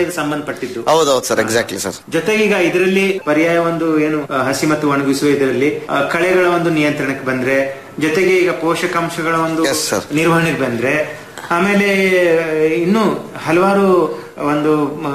ಪರ್ಯಾಯದ ಸಂಬಂಧಪಟ್ಟಿದ್ದು ಹೌದೌದು ಸರ್ ಎಕ್ಸಾಕ್ಟ್ಲಿ ಸರ್ ಜೊತೆಗೆ ಈಗ ಇದರಲ್ಲಿ ಪರ್ಯಾಯ ಒಂದು ಏನು ಆ, ಹಸಿ ಮತ್ತು ಒಣಗಿಸುವ ಇದರಲ್ಲಿ ಆ, ಕಳೆಗಳ ಒಂದು ನಿಯಂತ್ರಣಕ್ಕೆ ಬಂದ್ರೆ ಜೊತೆಗೆ ಈಗ ಪೋಷಕಾಂಶಗಳ ಒಂದು ನಿರ್ವಹಣೆಗೆ ಬಂದ್ರೆ ಆಮೇಲೆ ಇನ್ನು ಹಲವಾರು ಒಂದು ಆ,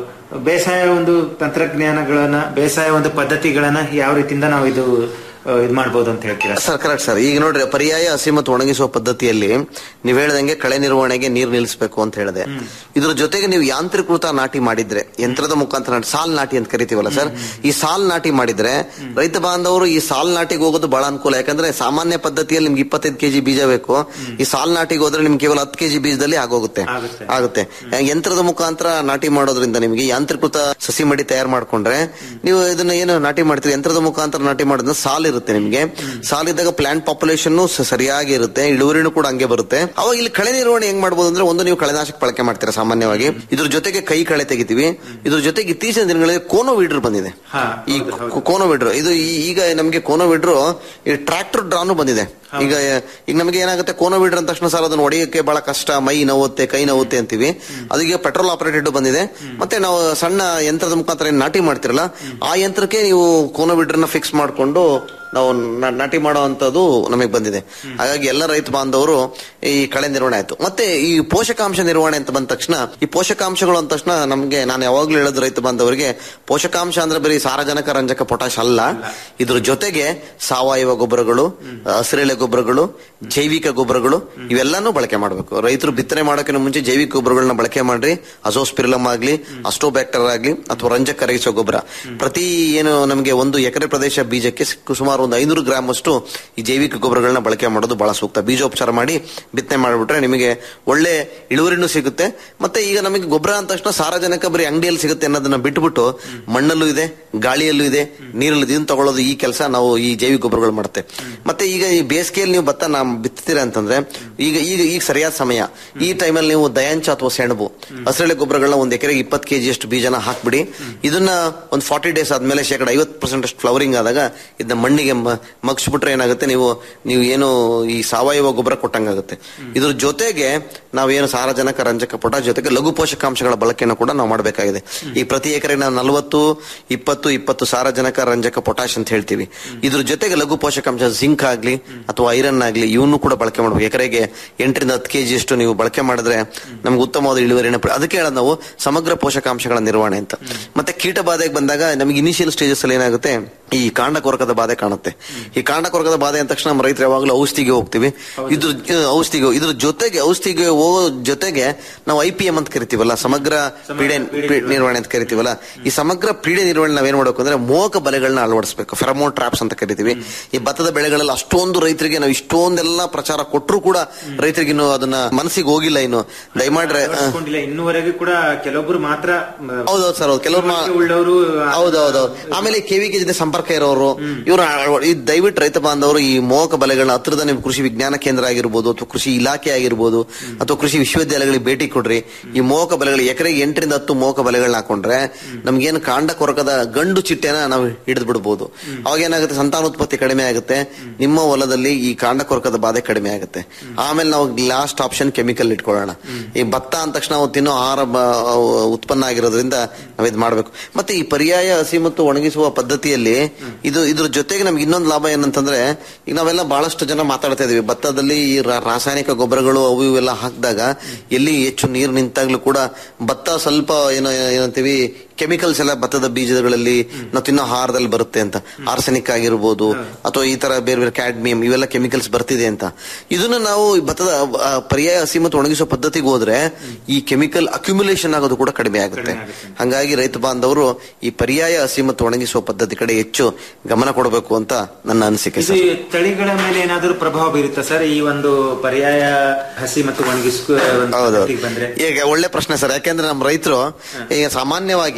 ಬೇಸಾಯ ಒಂದು ತಂತ್ರಜ್ಞಾನಗಳನ್ನ ಬೇಸಾಯ ಒಂದು ಪದ್ಧತಿಗಳನ್ನ ಯಾವ ರೀತಿಯಿಂದ ನಾವು ಇದು ಆ, ಇದ್ ಮಾಡ್ಬೋದು ಅಂತ ಹೇಳ್ತೀರಾ ಸರ್ ಕರೆಕ್ಟ್ ಸರ್ ಈಗ ನೋಡ್ರಿ ಪರ್ಯಾಯ ಹಸಿ ಮತ್ತು ಒಣಗಿಸುವ ಪದ್ಧತಿಯಲ್ಲಿ ನೀವು ಹೇಳ್ದಂಗೆ ಕಳೆ ನಿರ್ವಹಣೆಗೆ ನೀರು ನಿಲ್ಲಿಸಬೇಕು ಅಂತ ಹೇಳಿದೆ ಇದ್ರ ಜೊತೆಗೆ ನೀವು ಯಾಂತ್ರೀಕೃತ ನಾಟಿ ಮಾಡಿದ್ರೆ ಯಂತ್ರದ ಮುಖಾಂತರ ನಾಟಿ ಸಾಲ್ ನಾಟಿ ಅಂತ ಕರಿತೀವಲ್ಲ ಸರ್ ಈ ಸಾಲ್ ನಾಟಿ ಮಾಡಿದ್ರೆ ರೈತ ಬಾಂಧವರು ಈ ಸಾಲ್ ನಾಟಿಗೆ ಹೋಗೋದು ಬಹಳ ಅನುಕೂಲ ಯಾಕಂದ್ರೆ ಸಾಮಾನ್ಯ ಪದ್ಧತಿಯಲ್ಲಿ ನಿಮ್ಗೆ ಇಪ್ಪತ್ತೈದು ಕೆಜಿ ಬೀಜ ಬೇಕು ಈ ಸಾಲ್ ನಾಟಿಗೆ ಹೋದ್ರೆ ನಿಮ್ಗೆ ಕೇವಲ ಹತ್ತು ಕೆಜಿ ಬೀಜದಲ್ಲಿ ಆಗೋಗುತ್ತೆ ಆಗುತ್ತೆ ಯಂತ್ರದ ಮುಖಾಂತರ ನಾಟಿ ಮಾಡೋದ್ರಿಂದ ನಿಮಗೆ ಯಾಂತ್ರೀಕೃತ ಸಸಿ ಮಡಿ ತಯಾರು ಮಾಡ್ಕೊಂಡ್ರೆ ನೀವು ಇದನ್ನ ಏನು ನಾಟಿ ಮಾಡ್ತೀರಿ ಯಂತ್ರದ ಮುಖಾಂತರ ನಾಟಿ ಮಾಡೋದ್ರಿಂದ ಸಾಲ್ ಇರುತ್ತೆ ನಿಮ್ಗೆ ಸಾಲ್ ಇದ್ದಾಗ ಪ್ಲಾಂಟ್ ಪಾಪ್ಯುಲೇಷನ್ ಸರಿಯಾಗಿ ಇರುತ್ತೆ ಇಳುವರಿನೂ ಕೂಡ ಹಂಗೆ ಬರುತ್ತೆ ಅವಾಗ ಇಲ್ಲಿ ಕಳೆ ನಿರ್ವಹಣೆ ಹೆಂಗ್ ಮಾಡ್ಬೋದು ಅಂದ್ರೆ ಒಂದು ನೀವು ಕಳೆನಾಶಕ ಬಳಕೆ ಮಾಡ್ತೀರಾ ಸಾಮಾನ್ಯವಾಗಿ ಇದ್ರ ಜೊತೆಗೆ ಕೈ ಕಳೆ ತೆಗಿತೀವಿ ಇದ್ರ ಜೊತೆಗೆ ಇತ್ತೀಚಿನ ದಿನಗಳಲ್ಲಿ ಕೋನೋ ವೀಡ್ರ್ ಬಂದಿದೆ ಈ ಕೋನೋ ವೀಡ್ರ್ ಇದು ಈ- ಈಗ ನಮಗೆ ಕೋನೋ ವೀಡ್ರು ಈ ಟ್ರಾಕ್ಟರ್ ಡ್ರಾನು ಬಂದಿದೆ ಈಗ ಈಗ ನಮಗೆ ಏನಾಗುತ್ತೆ ಕೋನೋ ವೀಡ್ರ್ ಅಂದ ತಕ್ಷಣ ಸರ್ ಅದನ್ನ ಹೊಡೆಯಕ್ಕೆ ಬಹಳ ಕಷ್ಟ ಮೈ ನೋವುತ್ತೆ ಕೈ ನೋವುತ್ತೆ ಅಂತೀವಿ ಅದಕ್ಕೆ ಪೆಟ್ರೋಲ್ ಆಪರೇಟೆಡ್ ಬಂದಿದೆ ಮತ್ತೆ ನಾವು ಸಣ್ಣ ಯಂತ್ರದ ಮುಖಾಂತರ ಏನ್ ನಾಟಿ ಮಾಡ್ತಿರಲ್ಲ ಆ ಯಂತ್ರಕ್ಕೆ ನೀವು ಕೋನೋ ವೀಡ್ರನ್ನ ಫಿಕ್ಸ್ ಮಾಡ್ಕೊಂಡು ನಾವು ನ- ನಾಟಿ ಮಾಡುವಂತದ್ದು ನಮಗೆ ಬಂದಿದೆ ಹಾಗಾಗಿ ಎಲ್ಲ ರೈತ ಬಾಂಧವರು ಈ ಕಳೆ ನಿರ್ವಹಣೆ ಆಯ್ತು ಮತ್ತೆ ಈ ಪೋಷಕಾಂಶ ನಿರ್ವಹಣೆ ಅಂತ ಬಂದ ತಕ್ಷಣ ಈ ಪೋಷಕಾಂಶಗಳು ಅಂದ ತಕ್ಷಣ ನಮಗೆ ನಾನು ಯಾವಾಗ್ಲೂ ಹೇಳೋದು ರೈತ ಬಾಂಧವರಿಗೆ ಪೋಷಕಾಂಶ ಅಂದ್ರೆ ಬರೀ ಸಾರಜನಕ ರಂಜಕ ಪೊಟಾಶ್ ಅಲ್ಲ ಇದ್ರ ಜೊತೆಗೆ ಸಾವಯವ ಗೊಬ್ಬರಗಳು ಹಸಿರೆಳೆ ಗೊಬ್ಬರಗಳು ಜೈವಿಕ ಗೊಬ್ಬರಗಳು ಇವೆಲ್ಲಾನು ಬಳಕೆ ಮಾಡಬೇಕು ರೈತರು ಬಿತ್ತನೆ ಮಾಡೋಕ್ಕಿಂತ ಮುಂಚೆ ಜೈವಿಕ ಗೊಬ್ಬರಗಳನ್ನ ಬಳಕೆ ಮಾಡ್ರಿ ಅಜೋಸ್ಪಿರಲಮ್ ಆಗ್ಲಿ ಅಸ್ಟೋಬ್ಯಾಕ್ಟರ್ ಆಗ್ಲಿ ಅಥವಾ ರಂಜಕ ಕರಗಿಸೋ ಗೊಬ್ಬರ ಪ್ರತಿ ಏನು ನಮಗೆ ಒಂದು ಎಕರೆ ಪ್ರದೇಶ ಬೀಜಕ್ಕೆ ಸಿ- ಸುಮಾರು ಒಂದು ಐನೂರು ಗ್ರಾಮ್ ಅಷ್ಟು ಈ ಜೈವಿಕ ಗೊಬ್ಬರಗಳನ್ನ ಬಳಕೆ ಮಾಡೋದು ಬಹಳ ಸೂಕ್ತ ಬೀಜೋಪಚಾರ ಮಾಡಿ ಬಿತ್ತನೆ ಮಾಡಿಬಿಟ್ರೆ ನಿಮಗೆ ಒಳ್ಳೆ ಇಳುವರಿನೂ ಸಿಗುತ್ತೆ ಮತ್ತೆ ಈಗ ನಮಗೆ ಗೊಬ್ಬರ ಅಂದ ತಕ್ಷಣ ಸಾರಜನಕ ಬರೀ ಅಂಗಡಿಯಲ್ಲಿ ಸಿಗುತ್ತೆ ಅನ್ನೋದನ್ನ ಬಿಟ್ಬಿಟ್ಟು ಮಣ್ಣಲ್ಲೂ ಇದೆ ಗಾಳಿಯಲ್ಲೂ ಇದೆ ನೀರಲ್ಲೂ ಇದೆ ಇದನ್ನ ತಗೊಳ್ಳೋದು ಈ ಕೆಲಸ ನಾವು ಈ ಜೈವಿಕ ಗೊಬ್ಬರಗಳು ಮಾಡುತ್ತೆ ಮತ್ತೆ ಈಗ ಈ ಬೇಸಿಗೆಯಲ್ಲಿ ನೀವು ಭತ್ತ ನಾ ಬಿತ್ತೀರಾ ಅಂತಂದ್ರೆ ಈಗ ಈಗ ಈಗ ಸರಿಯಾದ ಸಮಯ ಈ ಟೈಮಲ್ಲಿ ನೀವು ದಯಾಂಚ ಅಥವಾ ಸೆಣಬು ಹಸಿರೆಳೆ ಗೊಬ್ಬರಗಳನ್ನ ಒಂದ್ ಎಕರೆಗೆ ಇಪ್ಪತ್ತು ಕೆಜಿ ಅಷ್ಟು ಬೀಜನ ಹಾಕ್ಬಿಡಿ ಇದನ್ನ ಒಂದು ಫಾರ್ಟಿ ಡೇಸ್ ಆದ್ಮೇಲೆ ಶೇಕಡ ಐವತ್ತು ಪರ್ಸೆಂಟ್ ಅಷ್ಟು ಫ್ಲವರಿಂಗ್ ಆದಾಗ ಇದನ್ನ ಮಣ್ಣಿಗೆ ಮ- ಮಗ್ಸ್ಬಿಟ್ರೆ ಏನಾಗುತ್ತೆ ನೀವು ನೀವು ಏನು ಈ ಸಾವಯವ ಗೊಬ್ಬರ ಕೊಟ್ಟಂಗಾಗುತ್ತೆ ಇದ್ರ ಜೊತೆಗೆ ನಾವೇನು ಸಾರಜನಕ ರಂಜಕ ಪೊಟಾಶ್ ಜೊತೆಗೆ ಲಘು ಪೋಷಕಾಂಶಗಳ ಬಳಕೆಯನ್ನು ಕೂಡ ನಾವು ಮಾಡಬೇಕಾಗಿದೆ ಈ ಪ್ರತಿ ಎಕರೆಗೆ ನಾವು ನಲವತ್ತು ಇಪ್ಪತ್ತು ಇಪ್ಪತ್ತು ಸಾರಜನಕ ರಂಜಕ ಪೊಟಾಶ್ ಅಂತ ಹೇಳ್ತೀವಿ ಇದ್ರ ಜೊತೆಗೆ ಲಘು ಪೋಷಕಾಂಶ ಜಿಂಕ್ ಆಗ್ಲಿ ಅಥವಾ ಐರನ್ ಆಗ್ಲಿ ಇವನು ಕೂಡ ಬಳಕೆ ಮಾಡಬೇಕು ಎಕರೆಗೆ ಎಂಟರಿಂದ ಹತ್ತು ಕೆಜಿ ಅಷ್ಟು ನೀವು ಬಳಕೆ ಮಾಡಿದ್ರೆ ನಮ್ಗೆ ಉತ್ತಮವಾದ ಇಳುವರಿನ ಪಡೆ- ಅದಕ್ಕೆ ಹೇಳೋದು ನಾವು ಸಮಗ್ರ ಪೋಷಕಾಂಶಗಳ ನಿರ್ವಹಣೆ ಅಂತ ಮತ್ತೆ ಕೀಟ ಬಾಧೆಗೆ ಬಂದಾಗ ನಮಗೆ ಇನಿಷಿಯಲ್ ಸ್ಟೇಜಸ್ ಅಲ್ಲಿ ಏನಾಗುತ್ತೆ ಈ ಕಾಂಡ ಕೊರಕದ ಬಾಧೆ ಕಾಣುತ್ತೆ ಈ ಕಾಂಡ ಕೊರಕದ ಬಾಧೆ ಅಂದ ತಕ್ಷಣ ನಮ್ಮ ರೈತರು ಯಾವಾಗಲೂ ಔಷಧಿಗೆ ಹೋಗ್ತೀವಿ ಇದ್ರ ಆ, ಔಷಧಿಗೆ ಇದ್ರ ಜೊತೆಗೆ ಔಷಧಿಗೆ ಹೋಗೋ ಜೊತೆಗೆ ನಾವು ಐ ಪಿ ಎಂ ಅಂತ ಕರಿತೀವಲ್ಲ ಸಮಗ್ರ ಪೀಡೆ ಪೀಡೆ ನಿರ್ವಹಣೆ ಅಂತ ಕರಿತೀವಲ್ಲ ಈ ಸಮಗ್ರ ಪೀಡೆ ನಿರ್ವಹಣೆ ನಾವೇನ್ ಮಾಡಬೇಕು ಅಂದ್ರೆ ಮೋಹಕ ಬಲೆಗಳನ್ನ ಅಳವಡಿಸಬೇಕು ಫೆರಮೋನ್ ಟ್ರಾಪ್ಸ್ ಅಂತ ಕರಿತೀವಿ ಈ ಭತ್ತದ ಬೆಳೆಗಳಲ್ಲಿ ಅಷ್ಟೊಂದು ರೈತರಿಗೆ ನಾವು ಇಷ್ಟೊಂದೆಲ್ಲ ಪ್ರಚಾರ ಕೊಟ್ಟರು ಕೂಡ ರೈತರಿಗೆ ಇನ್ನು ಅದನ್ನ ಮನಸ್ಸಿಗೆ ಹೋಗಿಲ್ಲ ಇನ್ನು ದಯಮಾಡ್ರೆ ಆ, ಅಳವಡಿಸ್ಕೊಂಡಿಲ್ಲ. ಇನ್ನೂವರೆಗೂ ಕೂಡ ಕೆಲವೊಬ್ರು ಮಾತ್ರ ಮ, ಹೌದೌದು ಸರ್ ಹೌದು ಕೆಲವ್ರು ಮಾ- ಉಳ್ಳವರು ಹೌದೌದು ಆಮೇಲೆ ಕೆವಿಕೆ ಜೊತೆ ಸಂಪರ್ಕ ಇರೋರು ಇವರು ಈ ದಯವಿಟ್ಟು ರೈತ ಬಾಂಧವರು ಈ ಮೋಹಕ ಬಲೆಗಳನ್ನ ಹತ್ತಿರದ ನೀವು ಕೃಷಿ ವಿಜ್ಞಾನ ಕೇಂದ್ರ ಆಗಿರ್ಬೋದು ಅಥವಾ ಕೃಷಿ ಇಲಾಖೆ ಆಗಿರ್ಬೋದು ಅಥವಾ ಕೃಷಿ ವಿಶ್ವವಿದ್ಯಾಲಯಗಳಿಗೆ ಭೇಟಿ ಕೊಡ್ರಿ ಈ ಮೋಹಕ ಬಲೆಗಳು ಎಕರೆಗೆ ಎಂಟರಿಂದ ಹತ್ತು ಮೋಹಕ ಬಲೆಗಳನ್ನ ಹಾಕೊಂಡ್ರೆ ನಮ್ಗೇನು ಕಾಂಡ ಕೊರಕದ ಗಂಡು ಚಿಟ್ಟೆನ ನಾವು ಹಿಡಿದು ಬಿಡ್ಬೋದು ಅವಾಗ ಏನಾಗುತ್ತೆ ಸಂತಾನೋತ್ಪತ್ತಿ ಕಡಿಮೆ ಆಗುತ್ತೆ ನಿಮ್ಮ ಹೊಲದಲ್ಲಿ ಈ ಕಾಂಡ ಕೊರಕದ ಬಾಧೆ ಕಡಿಮೆ ಆಗುತ್ತೆ ಆಮೇಲೆ ನಾವು ಲಾಸ್ಟ್ ಆಪ್ಷನ್ ಕೆಮಿಕಲ್ ಇಟ್ಕೊಳ್ಳೋಣ ಈ ಭತ್ತ ಅಂದ ತಕ್ಷಣ ನಾವು ತಿನ್ನೋ ಆಹಾರ ಬ- ಉತ್ಪನ್ನ ಆಗಿರೋದ್ರಿಂದ ನಾವು ಇದು ಮಾಡಬೇಕು ಮತ್ತೆ ಈ ಪರ್ಯಾಯ ಹಸಿ ಮತ್ತು ಒಣಗಿಸುವ ಪದ್ಧತಿಯಲ್ಲಿ ಇದು ಇದ್ರ ಜೊತೆಗೆ ನಮ್ಗೆ ಇನ್ನೊಂದು ಲಾಭ ಏನಂತಂದ್ರೆ ಈಗ ನಾವೆಲ್ಲ ಬಹಳಷ್ಟು ಜನ ಮಾತಾಡ್ತಾ ಇದೀವಿ ಭತ್ತದಲ್ಲಿ ಈ ರಾ- ರಾಸಾಯನಿಕ ಗೊಬ್ಬರಗಳು ಅವು ಇವೆಲ್ಲ ಹಾಕಿದಾಗ ಎಲ್ಲಿ ಹೆಚ್ಚು ನೀರು ನಿಂತಾಗ್ಲೂ ಕೂಡ ಭತ್ತ ಸ್ವಲ್ಪ ಏನೋ ಏನಂತೀವಿ ಕೆಮಿಕಲ್ಸ್ ಎಲ್ಲ ಭತ್ತದ ಬೀಜಗಳಲ್ಲಿ ನಾವು ತಿನ್ನೋ ಆಹಾರದಲ್ಲಿ ಬರುತ್ತೆ ಅಂತ ಆರ್ಸೆನಿಕ್ ಆಗಿರ್ಬೋದು ಅಥವಾ ಈ ತರ ಬೇರೆ ಬೇರೆ ಕ್ಯಾಡ್ಮಿಯಂ ಇವೆಲ್ಲ ಕೆಮಿಕಲ್ಸ್ ಬರ್ತಿದೆ ಅಂತ ಇದನ್ನ ನಾವು ಈ ಭತ್ತದ ಆ, ಪರ್ಯಾಯ ಹಸಿ ಮತ್ತು ಒಣಗಿಸುವ ಪದ್ಧತಿಗೆ ಹೋದ್ರೆ ಈ ಕೆಮಿಕಲ್ ಅಕ್ಯುಮುಲೇಷನ್ ಆಗೋದು ಕೂಡ ಕಡಿಮೆ ಆಗುತ್ತೆ ಹಂಗಾಗಿ ರೈತ ಬಾಂಧವರು ಈ ಪರ್ಯಾಯ ಹಸಿ ಮತ್ತು ಒಣಗಿಸುವ ಪದ್ಧತಿ ಕಡೆ ಹೆಚ್ಚು ಗಮನ ಕೊಡಬೇಕು ಅಂತ ನನ್ನ ಅನಿಸಿಕೆ ಇದು ಸರ್ ತಳಿಗಳ ಮೇಲೆ ಏನಾದರೂ ಪ್ರಭಾವ ಬೀರುತ್ತಾ ಸರ್ ಈ ಒಂದು ಪರ್ಯಾಯ ಹಸಿ ಮತ್ತು ಒಣಗಿಸುವ ಒಂದು ಹೌದು ಪದ್ಧತಿಗೆ ಬಂದ್ರೆ ಈಗ ಒಳ್ಳೆ ಪ್ರಶ್ನೆ ಸರ್ ಯಾಕೆಂದ್ರೆ ನಮ್ಮ ರೈತರು ಈಗ ಸಾಮಾನ್ಯವಾಗಿ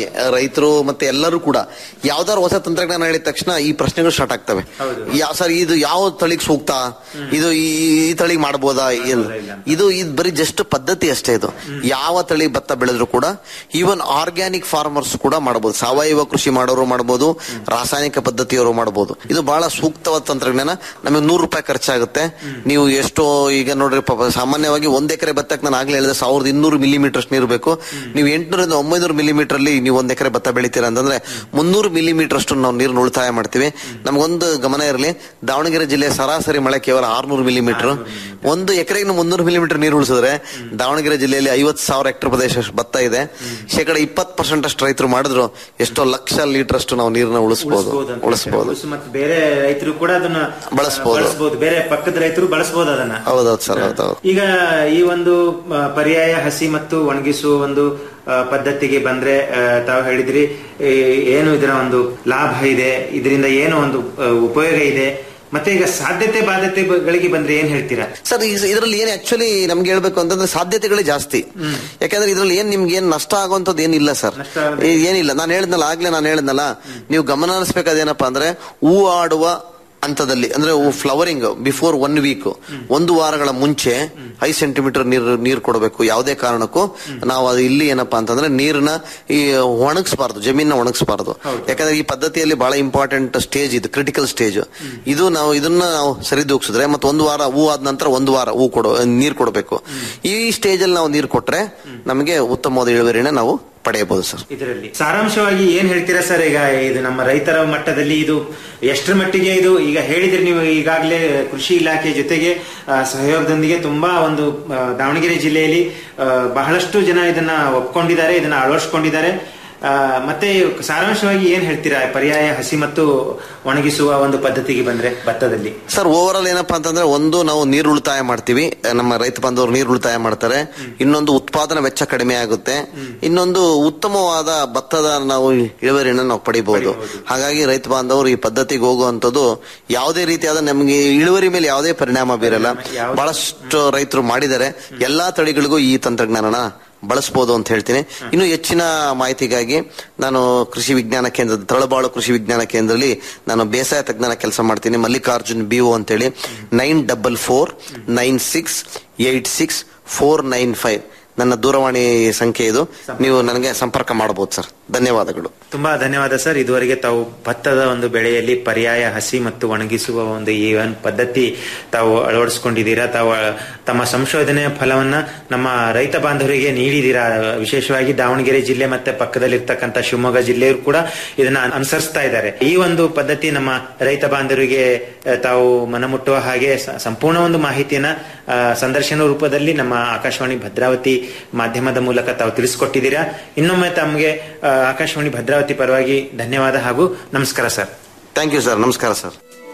ರೈತರು ಮತ್ತೆ ಎಲ್ಲರೂ ಕೂಡ ಯಾವ್ದಾದ್ರು ಹೊಸ ತಂತ್ರಜ್ಞಾನ ಹೇಳಿದ ತಕ್ಷಣ ಈ ಪ್ರಶ್ನೆಗಳು ಸ್ಟಾರ್ಟ್ ಆಗ್ತವೆ ಯಾವ ಸರ್ ಇದು ಯಾವ ತಳಿಗೆ ಸೂಕ್ತ ಇದು ಈ ಈ ತಳಿಗೆ ಮಾಡ್ಬೋದಾ ಏನು ಇದು ಇದು ಬರೀ ಜಸ್ಟ್ ಪದ್ಧತಿ ಅಷ್ಟೇ ಇದು ಯಾವ ತಳಿ ಭತ್ತ ಬೆಳೆದ್ರು ಕೂಡ ಈವನ್ ಆರ್ಗ್ಯಾನಿಕ್ ಫಾರ್ಮರ್ಸ್ ಕೂಡ ಮಾಡಬಹುದು ಸಾವಯವ ಕೃಷಿ ಮಾಡೋರು ಮಾಡಬಹುದು ರಾಸಾಯನಿಕ ಪದ್ಧತಿಯವರು ಮಾಡಬಹುದು ಇದು ಬಹಳ ಸೂಕ್ತವಾದ ತಂತ್ರಜ್ಞಾನ ನಮಗೆ ನೂರು ರೂಪಾಯಿ ಖರ್ಚಾಗುತ್ತೆ ನೀವು ಎಷ್ಟೋ ಈಗ ನೋಡ್ರಿ ಪಾಪ ಸಾಮಾನ್ಯವಾಗಿ ಒಂದ್ ಎಕರೆ ಭತ್ತಕ್ಕೆ ನಾನು ಆಗ್ಲೇ ಹೇಳಿದೆ ಸಾವಿರದ ಇನ್ನೂರು ಮಿಲಿಮೀಟರ್ ನೀರು ಬೇಕು ನೀವು ಎಂಟುನೂರಿಂದ ಒಂಬೈನೂರು ಮಿಲಿಮೀಟರ್ ಅಲ್ಲಿ ನೀವು ಒಂದ್ ಎಕರೆ ಭತ್ತ ಬೆಳಿತೀರಾ ಅಂತಂದ್ರೆ ಮುನ್ನೂರು ಮಿಲಿಮೀಟರ್ ಅಷ್ಟು ನಾವು ನೀರು ಉಳಿತಾಯ ಮಾಡ್ತೀವಿ ನಮಗೊಂದು ಗಮನ ಇರಲಿ ದಾವಣಗೆರೆ ಜಿಲ್ಲೆ ಸರಾಸರಿ ಮಳೆ ಕೇವಲ ಆರ್ನೂರು ಮಿಲಿಮೀಟರ್ ಒಂದು ಎಕರೆಗೆ ಮುನ್ನೂರು ಮಿಲಿಮೀಟರ್ ನೀರು ಉಳಿಸಿದ್ರೆ ದಾವಣಗೆರೆ ಜಿಲ್ಲೆಯಲ್ಲಿ ಐವತ್ತು ಸಾವಿರ ಹೆಕ್ಟರ್ ಪ್ರದೇಶ ಅಷ್ಟು ಭತ್ತ ಇದೆ ಶೇಕಡ ಇಪ್ಪತ್ತು ಪರ್ಸೆಂಟ್ ಅಷ್ಟು ರೈತರು ಮಾಡಿದ್ರು ಎಷ್ಟೋ ಲಕ್ಷ ಲೀಟರ್ ಅಷ್ಟು ನಾವು ನೀರನ್ನ ಉಳಿಸಬಹುದು ಉಳಿಸಬಹುದು ಮತ್ತೆ ಬೇರೆ ರೈತರು ಕೂಡ ಅದನ್ನ ಬಳಸ್ಬೋದು. ಬಳಸಬಹುದು ಬೇರೆ ಪಕ್ಕದ ರೈತರು ಬಳಸಬಹುದು ಅದನ್ನ ಹೌದೌದು ಸರ್ ಹೌದೌದು ಈಗ ಈ ಒಂದು ಆ, ಪರ್ಯಾಯ ಹಸಿ ಮತ್ತು ಒಣಗಿಸುವ ಒಂದು ಆ, ಪದ್ಧತಿಗೆ ಬಂದ್ರೆ ಆ, ತಾವು ಹೇಳಿದ್ರಿ ಈ, ಏನು ಇದರ ಒಂದು ಲಾಭ ಇದೆ ಇದರಿಂದ ಏನು ಒಂದು ಆ, ಉಪಯೋಗ ಇದೆ ಮತ್ತೆ ಈಗ ಸಾಧ್ಯತೆ ಬಾಧ್ಯತೆಗಳಿಗೆ ಬಂದ್ರೆ ಏನ್ ಹೇಳ್ತೀರಾ ಸರ್ ಇದರಲ್ಲಿ ಏನ್ ಆಕ್ಚುಲಿ ನಮ್ಗೆ ಹೇಳ್ಬೇಕು ಅಂತಂದ್ರೆ ಸಾಧ್ಯತೆಗಳೇ ಜಾಸ್ತಿ ಯಾಕಂದ್ರೆ ಇದ್ರಲ್ಲಿ ಏನ್ ನಿಮ್ಗೆ ಏನ್ ನಷ್ಟ ಆಗುವಂತದ್ದು ಏನಿಲ್ಲ ಸರ್ ಈ- ಏನಿಲ್ಲ ನಾನು ಹೇಳಿದ್ನಲ್ಲ ಆಗ್ಲೇ ನಾನು ಹೇಳಿದ್ನಲ್ಲ ನೀವು ಗಮನ ಹರಿಸ್ಬೇಕಾದೇನಪ್ಪ ಅಂದ್ರೆ ಹೂ ಆಡುವ ಹಂತದಲ್ಲಿ ಅಂದ್ರೆ ಫ್ಲವರಿಂಗ್ ಬಿಫೋರ್ ಒನ್ ವೀಕ್ ಒಂದು ವಾರಗಳ ಮುಂಚೆ ಐದು ಸೆಂಟಿಮೀಟರ್ ನೀರು ನೀರು ಕೊಡಬೇಕು ಯಾವುದೇ ಕಾರಣಕ್ಕೂ ನಾವು ಅದು ಇಲ್ಲಿ ಏನಪ್ಪಾ ಅಂತಂದ್ರೆ ನೀರನ್ನ ಈ ಒಣಗಿಸಬಾರ್ದು ಜಮೀನ ಒಣಗಿಸಬಾರ್ದು ಯಾಕಂದ್ರೆ ಈ ಪದ್ಧತಿಯಲ್ಲಿ ಬಹಳ ಇಂಪಾರ್ಟೆಂಟ್ ಸ್ಟೇಜ್ ಇದು ಕ್ರಿಟಿಕಲ್ ಸ್ಟೇಜ್ ಇದು ನಾವು ಇದನ್ನ ನಾವು ಸರಿದೂಗಿಸಿದ್ರೆ ಮತ್ತೆ ಒಂದು ವಾರ ಹೂ ಆದ ನಂತರ ಒಂದು ವಾರ ಹೂ ಕೊಡೋ ನೀರು ಕೊಡಬೇಕು ಈ ಸ್ಟೇಜ್ ಅಲ್ಲಿ ನಾವು ನೀರು ಕೊಟ್ರೆ ನಮಗೆ ಉತ್ತಮವಾದ ಇಳುವರಿನ ನಾವು ಪಡೆಯಬಹುದು ಸರ್ ಇದರಲ್ಲಿ ಸಾರಾಂಶವಾಗಿ ಏನ್ ಹೇಳ್ತೀರಾ ಸರ್ ಈಗ ಇದು ನಮ್ಮ ರೈತರ ಮಟ್ಟದಲ್ಲಿ ಇದು ಎಷ್ಟರ ಮಟ್ಟಿಗೆ ಇದು ಈಗ ಹೇಳಿದ್ರಿ ನೀವು ಈಗಾಗಲೇ ಕೃಷಿ ಇಲಾಖೆ ಜೊತೆಗೆ ಆ, ಸಹಯೋಗದೊಂದಿಗೆ ತುಂಬಾ ಒಂದು ಆ, ದಾವಣಗೆರೆ ಜಿಲ್ಲೆಯಲ್ಲಿ ಆ, ಬಹಳಷ್ಟು ಜನ ಇದನ್ನ ಒಪ್ಕೊಂಡಿದ್ದಾರೆ ಇದನ್ನ ಅಳವಡಿಸ್ಕೊಂಡಿದ್ದಾರೆ ಆ, ಮತ್ತೆ ಸಾರಾಂಶವಾಗಿ ಏನ್ ಹೇಳ್ತೀರಾ ಪರ್ಯಾಯ ಹಸಿ ಮತ್ತು ಒಣಗಿಸುವ ಒಂದು ಪದ್ಧತಿಗೆ ಬಂದ್ರೆ ಭತ್ತದಲ್ಲಿ ಸರ್ ಓವರ್ ಆಲ್ ಏನಪ್ಪಾ ಅಂತಂದ್ರೆ ಒಂದು ನಾವು ನೀರು ಉಳಿತಾಯ ಮಾಡ್ತೀವಿ ಅಹ್, ನಮ್ಮ ರೈತ ಬಾಂಧವರು ನೀರು ಉಳಿತಾಯ ಮಾಡ್ತಾರೆ ಇನ್ನೊಂದು ಉತ್ಪಾದನಾ ವೆಚ್ಚ ಕಡಿಮೆ ಆಗುತ್ತೆ ಇನ್ನೊಂದು ಉತ್ತಮವಾದ ಭತ್ತದ ನಾವು ಇಳುವರಿನ ನಾವು ಪಡಿಬಹುದು ಹಾಗಾಗಿ ರೈತ ಬಾಂಧವರು ಈ ಪದ್ಧತಿಗೆ ಹೋಗುವಂತದ್ದು ಯಾವುದೇ ರೀತಿಯಾದ ನಮಗೆ ಇಳುವರಿ ಮೇಲೆ ಯಾವುದೇ ಪರಿಣಾಮ ಬೀರಲ್ಲ ಬಹಳಷ್ಟು ರೈತರು ಮಾಡಿದ್ದಾರೆ ಎಲ್ಲಾ ತಳಿಗಳಿಗೂ ಈ ತಂತ್ರಜ್ಞಾನನ ಬಳಸಬಹುದು ಅಂತ ಹೇಳ್ತೀನಿ ಇನ್ನು ಹೆಚ್ಚಿನ ಮಾಹಿತಿಗಾಗಿ ನಾನು ಕೃಷಿ ವಿಜ್ಞಾನ ಕೇಂದ್ರದ ತಳಬಾಳು ಕೃಷಿ ವಿಜ್ಞಾನ ಕೇಂದ್ರದಲ್ಲಿ ನಾನು ಬೇಸಾಯ ತಜ್ಞನ ಕೆಲಸ ಮಾಡ್ತೀನಿ ಮಲ್ಲಿಕಾರ್ಜುನ್ ಬಿ ಒ ಅಂತೇಳಿ nine double four nine six eight six four nine five ನನ್ನ ದೂರವಾಣಿ ಸಂಖ್ಯೆ ಇದು ನೀವು ನನಗೆ ಸಂಪರ್ಕ ಮಾಡಬಹುದು ಸರ್ ಧನ್ಯವಾದಗಳು ತುಂಬಾ ಧನ್ಯವಾದ ಸರ್ ಇದುವರೆಗೆ ತಾವು ಭತ್ತದ ಒಂದು ಬೆಳೆಯಲ್ಲಿ ಪರ್ಯಾಯ ಹಸಿ ಮತ್ತು ಒಣಗಿಸುವ ಒಂದು ಈ ಒಂದು ಪದ್ಧತಿ ತಾವು ಅಳವಡಿಸಿಕೊಂಡಿದ್ದೀರಾ ತಾವು ತಮ್ಮ ಸಂಶೋಧನೆಯ ಫಲವನ್ನ ನಮ್ಮ ರೈತ ಬಾಂಧವರಿಗೆ ನೀಡಿದ್ದೀರಾ ವಿಶೇಷವಾಗಿ ದಾವಣಗೆರೆ ಜಿಲ್ಲೆ ಮತ್ತೆ ಪಕ್ಕದಲ್ಲಿರ್ತಕ್ಕಂಥ ಶಿವಮೊಗ್ಗ ಜಿಲ್ಲೆಯವರು ಕೂಡ ಇದನ್ನ ಅನುಸರಿಸ್ತಾ ಇದ್ದಾರೆ ಈ ಒಂದು ಪದ್ಧತಿ ನಮ್ಮ ರೈತ ಬಾಂಧವರಿಗೆ ಆ, ತಾವು ಮನಮುಟ್ಟುವ ಹಾಗೆ ಸ- ಸಂಪೂರ್ಣ ಒಂದು ಮಾಹಿತಿಯನ್ನ ಆ, ಸಂದರ್ಶನ ರೂಪದಲ್ಲಿ ನಮ್ಮ ಆಕಾಶವಾಣಿ ಭದ್ರಾವತಿ ಮಾಧ್ಯಮದ ಮೂಲಕ ತಾವು ತಿಳಿಸ್ಕೊಟ್ಟಿದ್ದೀರಾ ಇನ್ನೊಮ್ಮೆ ತಮಗೆ ಆ, ಆಕಾಶವಾಣಿ ಭದ್ರಾವತಿ ಪರವಾಗಿ ಧನ್ಯವಾದ ಹಾಗೂ ನಮಸ್ಕಾರ ಸರ್ ಥ್ಯಾಂಕ್ ಯು ಸರ್ ನಮಸ್ಕಾರ ಸರ್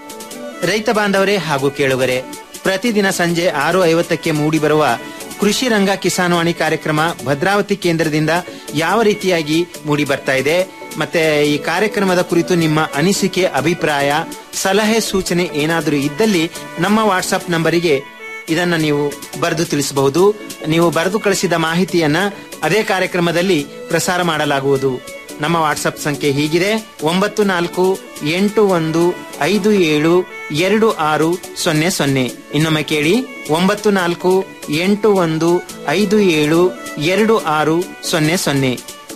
ರೈತ ಬಾಂಧವರೇ ಹಾಗೂ ಕೇಳುಗರೆ ಪ್ರತಿದಿನ ಸಂಜೆ ಆರು ಐವತ್ತಕ್ಕೆ ಮೂಡಿಬರುವ ಕೃಷಿ ರಂಗ ಕಿಸಾನ್ವಾಣಿ ಕಾರ್ಯಕ್ರಮ ಭದ್ರಾವತಿ ಕೇಂದ್ರದಿಂದ ಯಾವ ರೀತಿಯಾಗಿ ಮೂಡಿ ಬರ್ತಾ ಇದೆ ಮತ್ತೆ ಈ ಕಾರ್ಯಕ್ರಮದ ಕುರಿತು ನಿಮ್ಮ ಅನಿಸಿಕೆ ಅಭಿಪ್ರಾಯ ಸಲಹೆ ಸೂಚನೆ ಏನಾದರೂ ಇದ್ದಲ್ಲಿ ನಮ್ಮ ವಾಟ್ಸಪ್ ನಂಬರಿಗೆ ಇದನ್ನ ನೀವು ಬರೆದು ತಿಳಿಸಬಹುದು ನೀವು ಬರೆದು ಕಳಿಸಿದ ಮಾಹಿತಿಯನ್ನ ಅದೇ ಕಾರ್ಯಕ್ರಮದಲ್ಲಿ ಪ್ರಸಾರ ಮಾಡಲಾಗುವುದು ನಮ್ಮ ವಾಟ್ಸಪ್ ಸಂಖ್ಯೆ ಹೀಗಿದೆ ಒಂಬತ್ತು ನಾಲ್ಕು ಎಂಟು ಒಂದು ಐದು ಏಳು ಎರಡು ಆರು ಸೊನ್ನೆ ಸೊನ್ನೆ ಇನ್ನೊಮ್ಮೆ ಕೇಳಿ ಒಂಬತ್ತು ನಾಲ್ಕು ಎಂಟು ಒಂದು ಐದು ಏಳು ಎರಡು ಆರು ಸೊನ್ನೆ ಸೊನ್ನೆ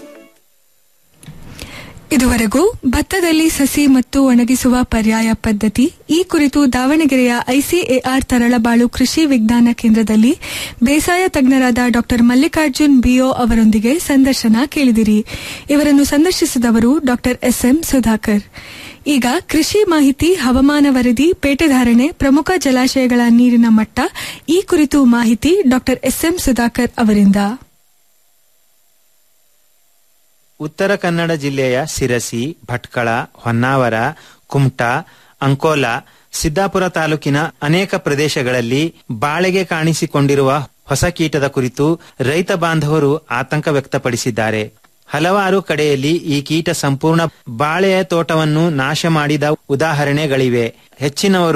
ಇದುವರೆಗೂ ಭತ್ತದಲ್ಲಿ ಸಸಿ ಮತ್ತು ಒಣಗಿಸುವ ಪರ್ಯಾಯ ಪದ್ಧತಿ ಈ ಕುರಿತು ದಾವಣಗೆರೆಯ ಐಸಿಎಆರ್ ತರಳಬಾಳು ಕೃಷಿ ವಿಜ್ಞಾನ ಕೇಂದ್ರದಲ್ಲಿ ಬೇಸಾಯ ತಜ್ಞರಾದ ಡಾ ಮಲ್ಲಿಕಾರ್ಜುನ್ ಬಿಒ ಅವರೊಂದಿಗೆ ಸಂದರ್ಶನ ಕೇಳಿದಿರಿ ಇವರನ್ನು ಸಂದರ್ಶಿಸಿದವರು ಡಾ ಎಸ್ಎಂ ಸುಧಾಕರ್ ಈಗ ಕೃಷಿ ಮಾಹಿತಿ ಹವಾಮಾನ ವರದಿ ಪೇಟೆಧಾರಣೆ ಪ್ರಮುಖ ಜಲಾಶಯಗಳ ನೀರಿನ ಮಟ್ಟ ಈ ಕುರಿತು ಮಾಹಿತಿ ಡಾ ಎಸ್ಎಂ ಸುಧಾಕರ್ ಅವರಿಂದ ಉತ್ತರ ಕನ್ನಡ ಜಿಲ್ಲೆಯ ಸಿರಸಿ ಭಟ್ಕಳ ಹೊನ್ನಾವರ ಕುಮಟಾ ಅಂಕೋಲಾ ಸಿದ್ದಾಪುರ ತಾಲೂಕಿನ ಅನೇಕ ಪ್ರದೇಶಗಳಲ್ಲಿ ಬಾಳೆಗೆ ಕಾಣಿಸಿಕೊಂಡಿರುವ ಹೊಸ ಕೀಟದ ಕುರಿತು ರೈತ ಬಾಂಧವರು ಆತಂಕ ವ್ಯಕ್ತಪಡಿಸಿದ್ದಾರೆ ಹಲವಾರು ಕಡೆಯಲ್ಲಿ ಈ ಕೀಟ ಸಂಪೂರ್ಣ ಬಾಳೆಯ ತೋಟವನ್ನು ನಾಶ ಮಾಡಿದ ಉದಾಹರಣೆಗಳಿವೆ ಹೆಚ್ಚಿನವರು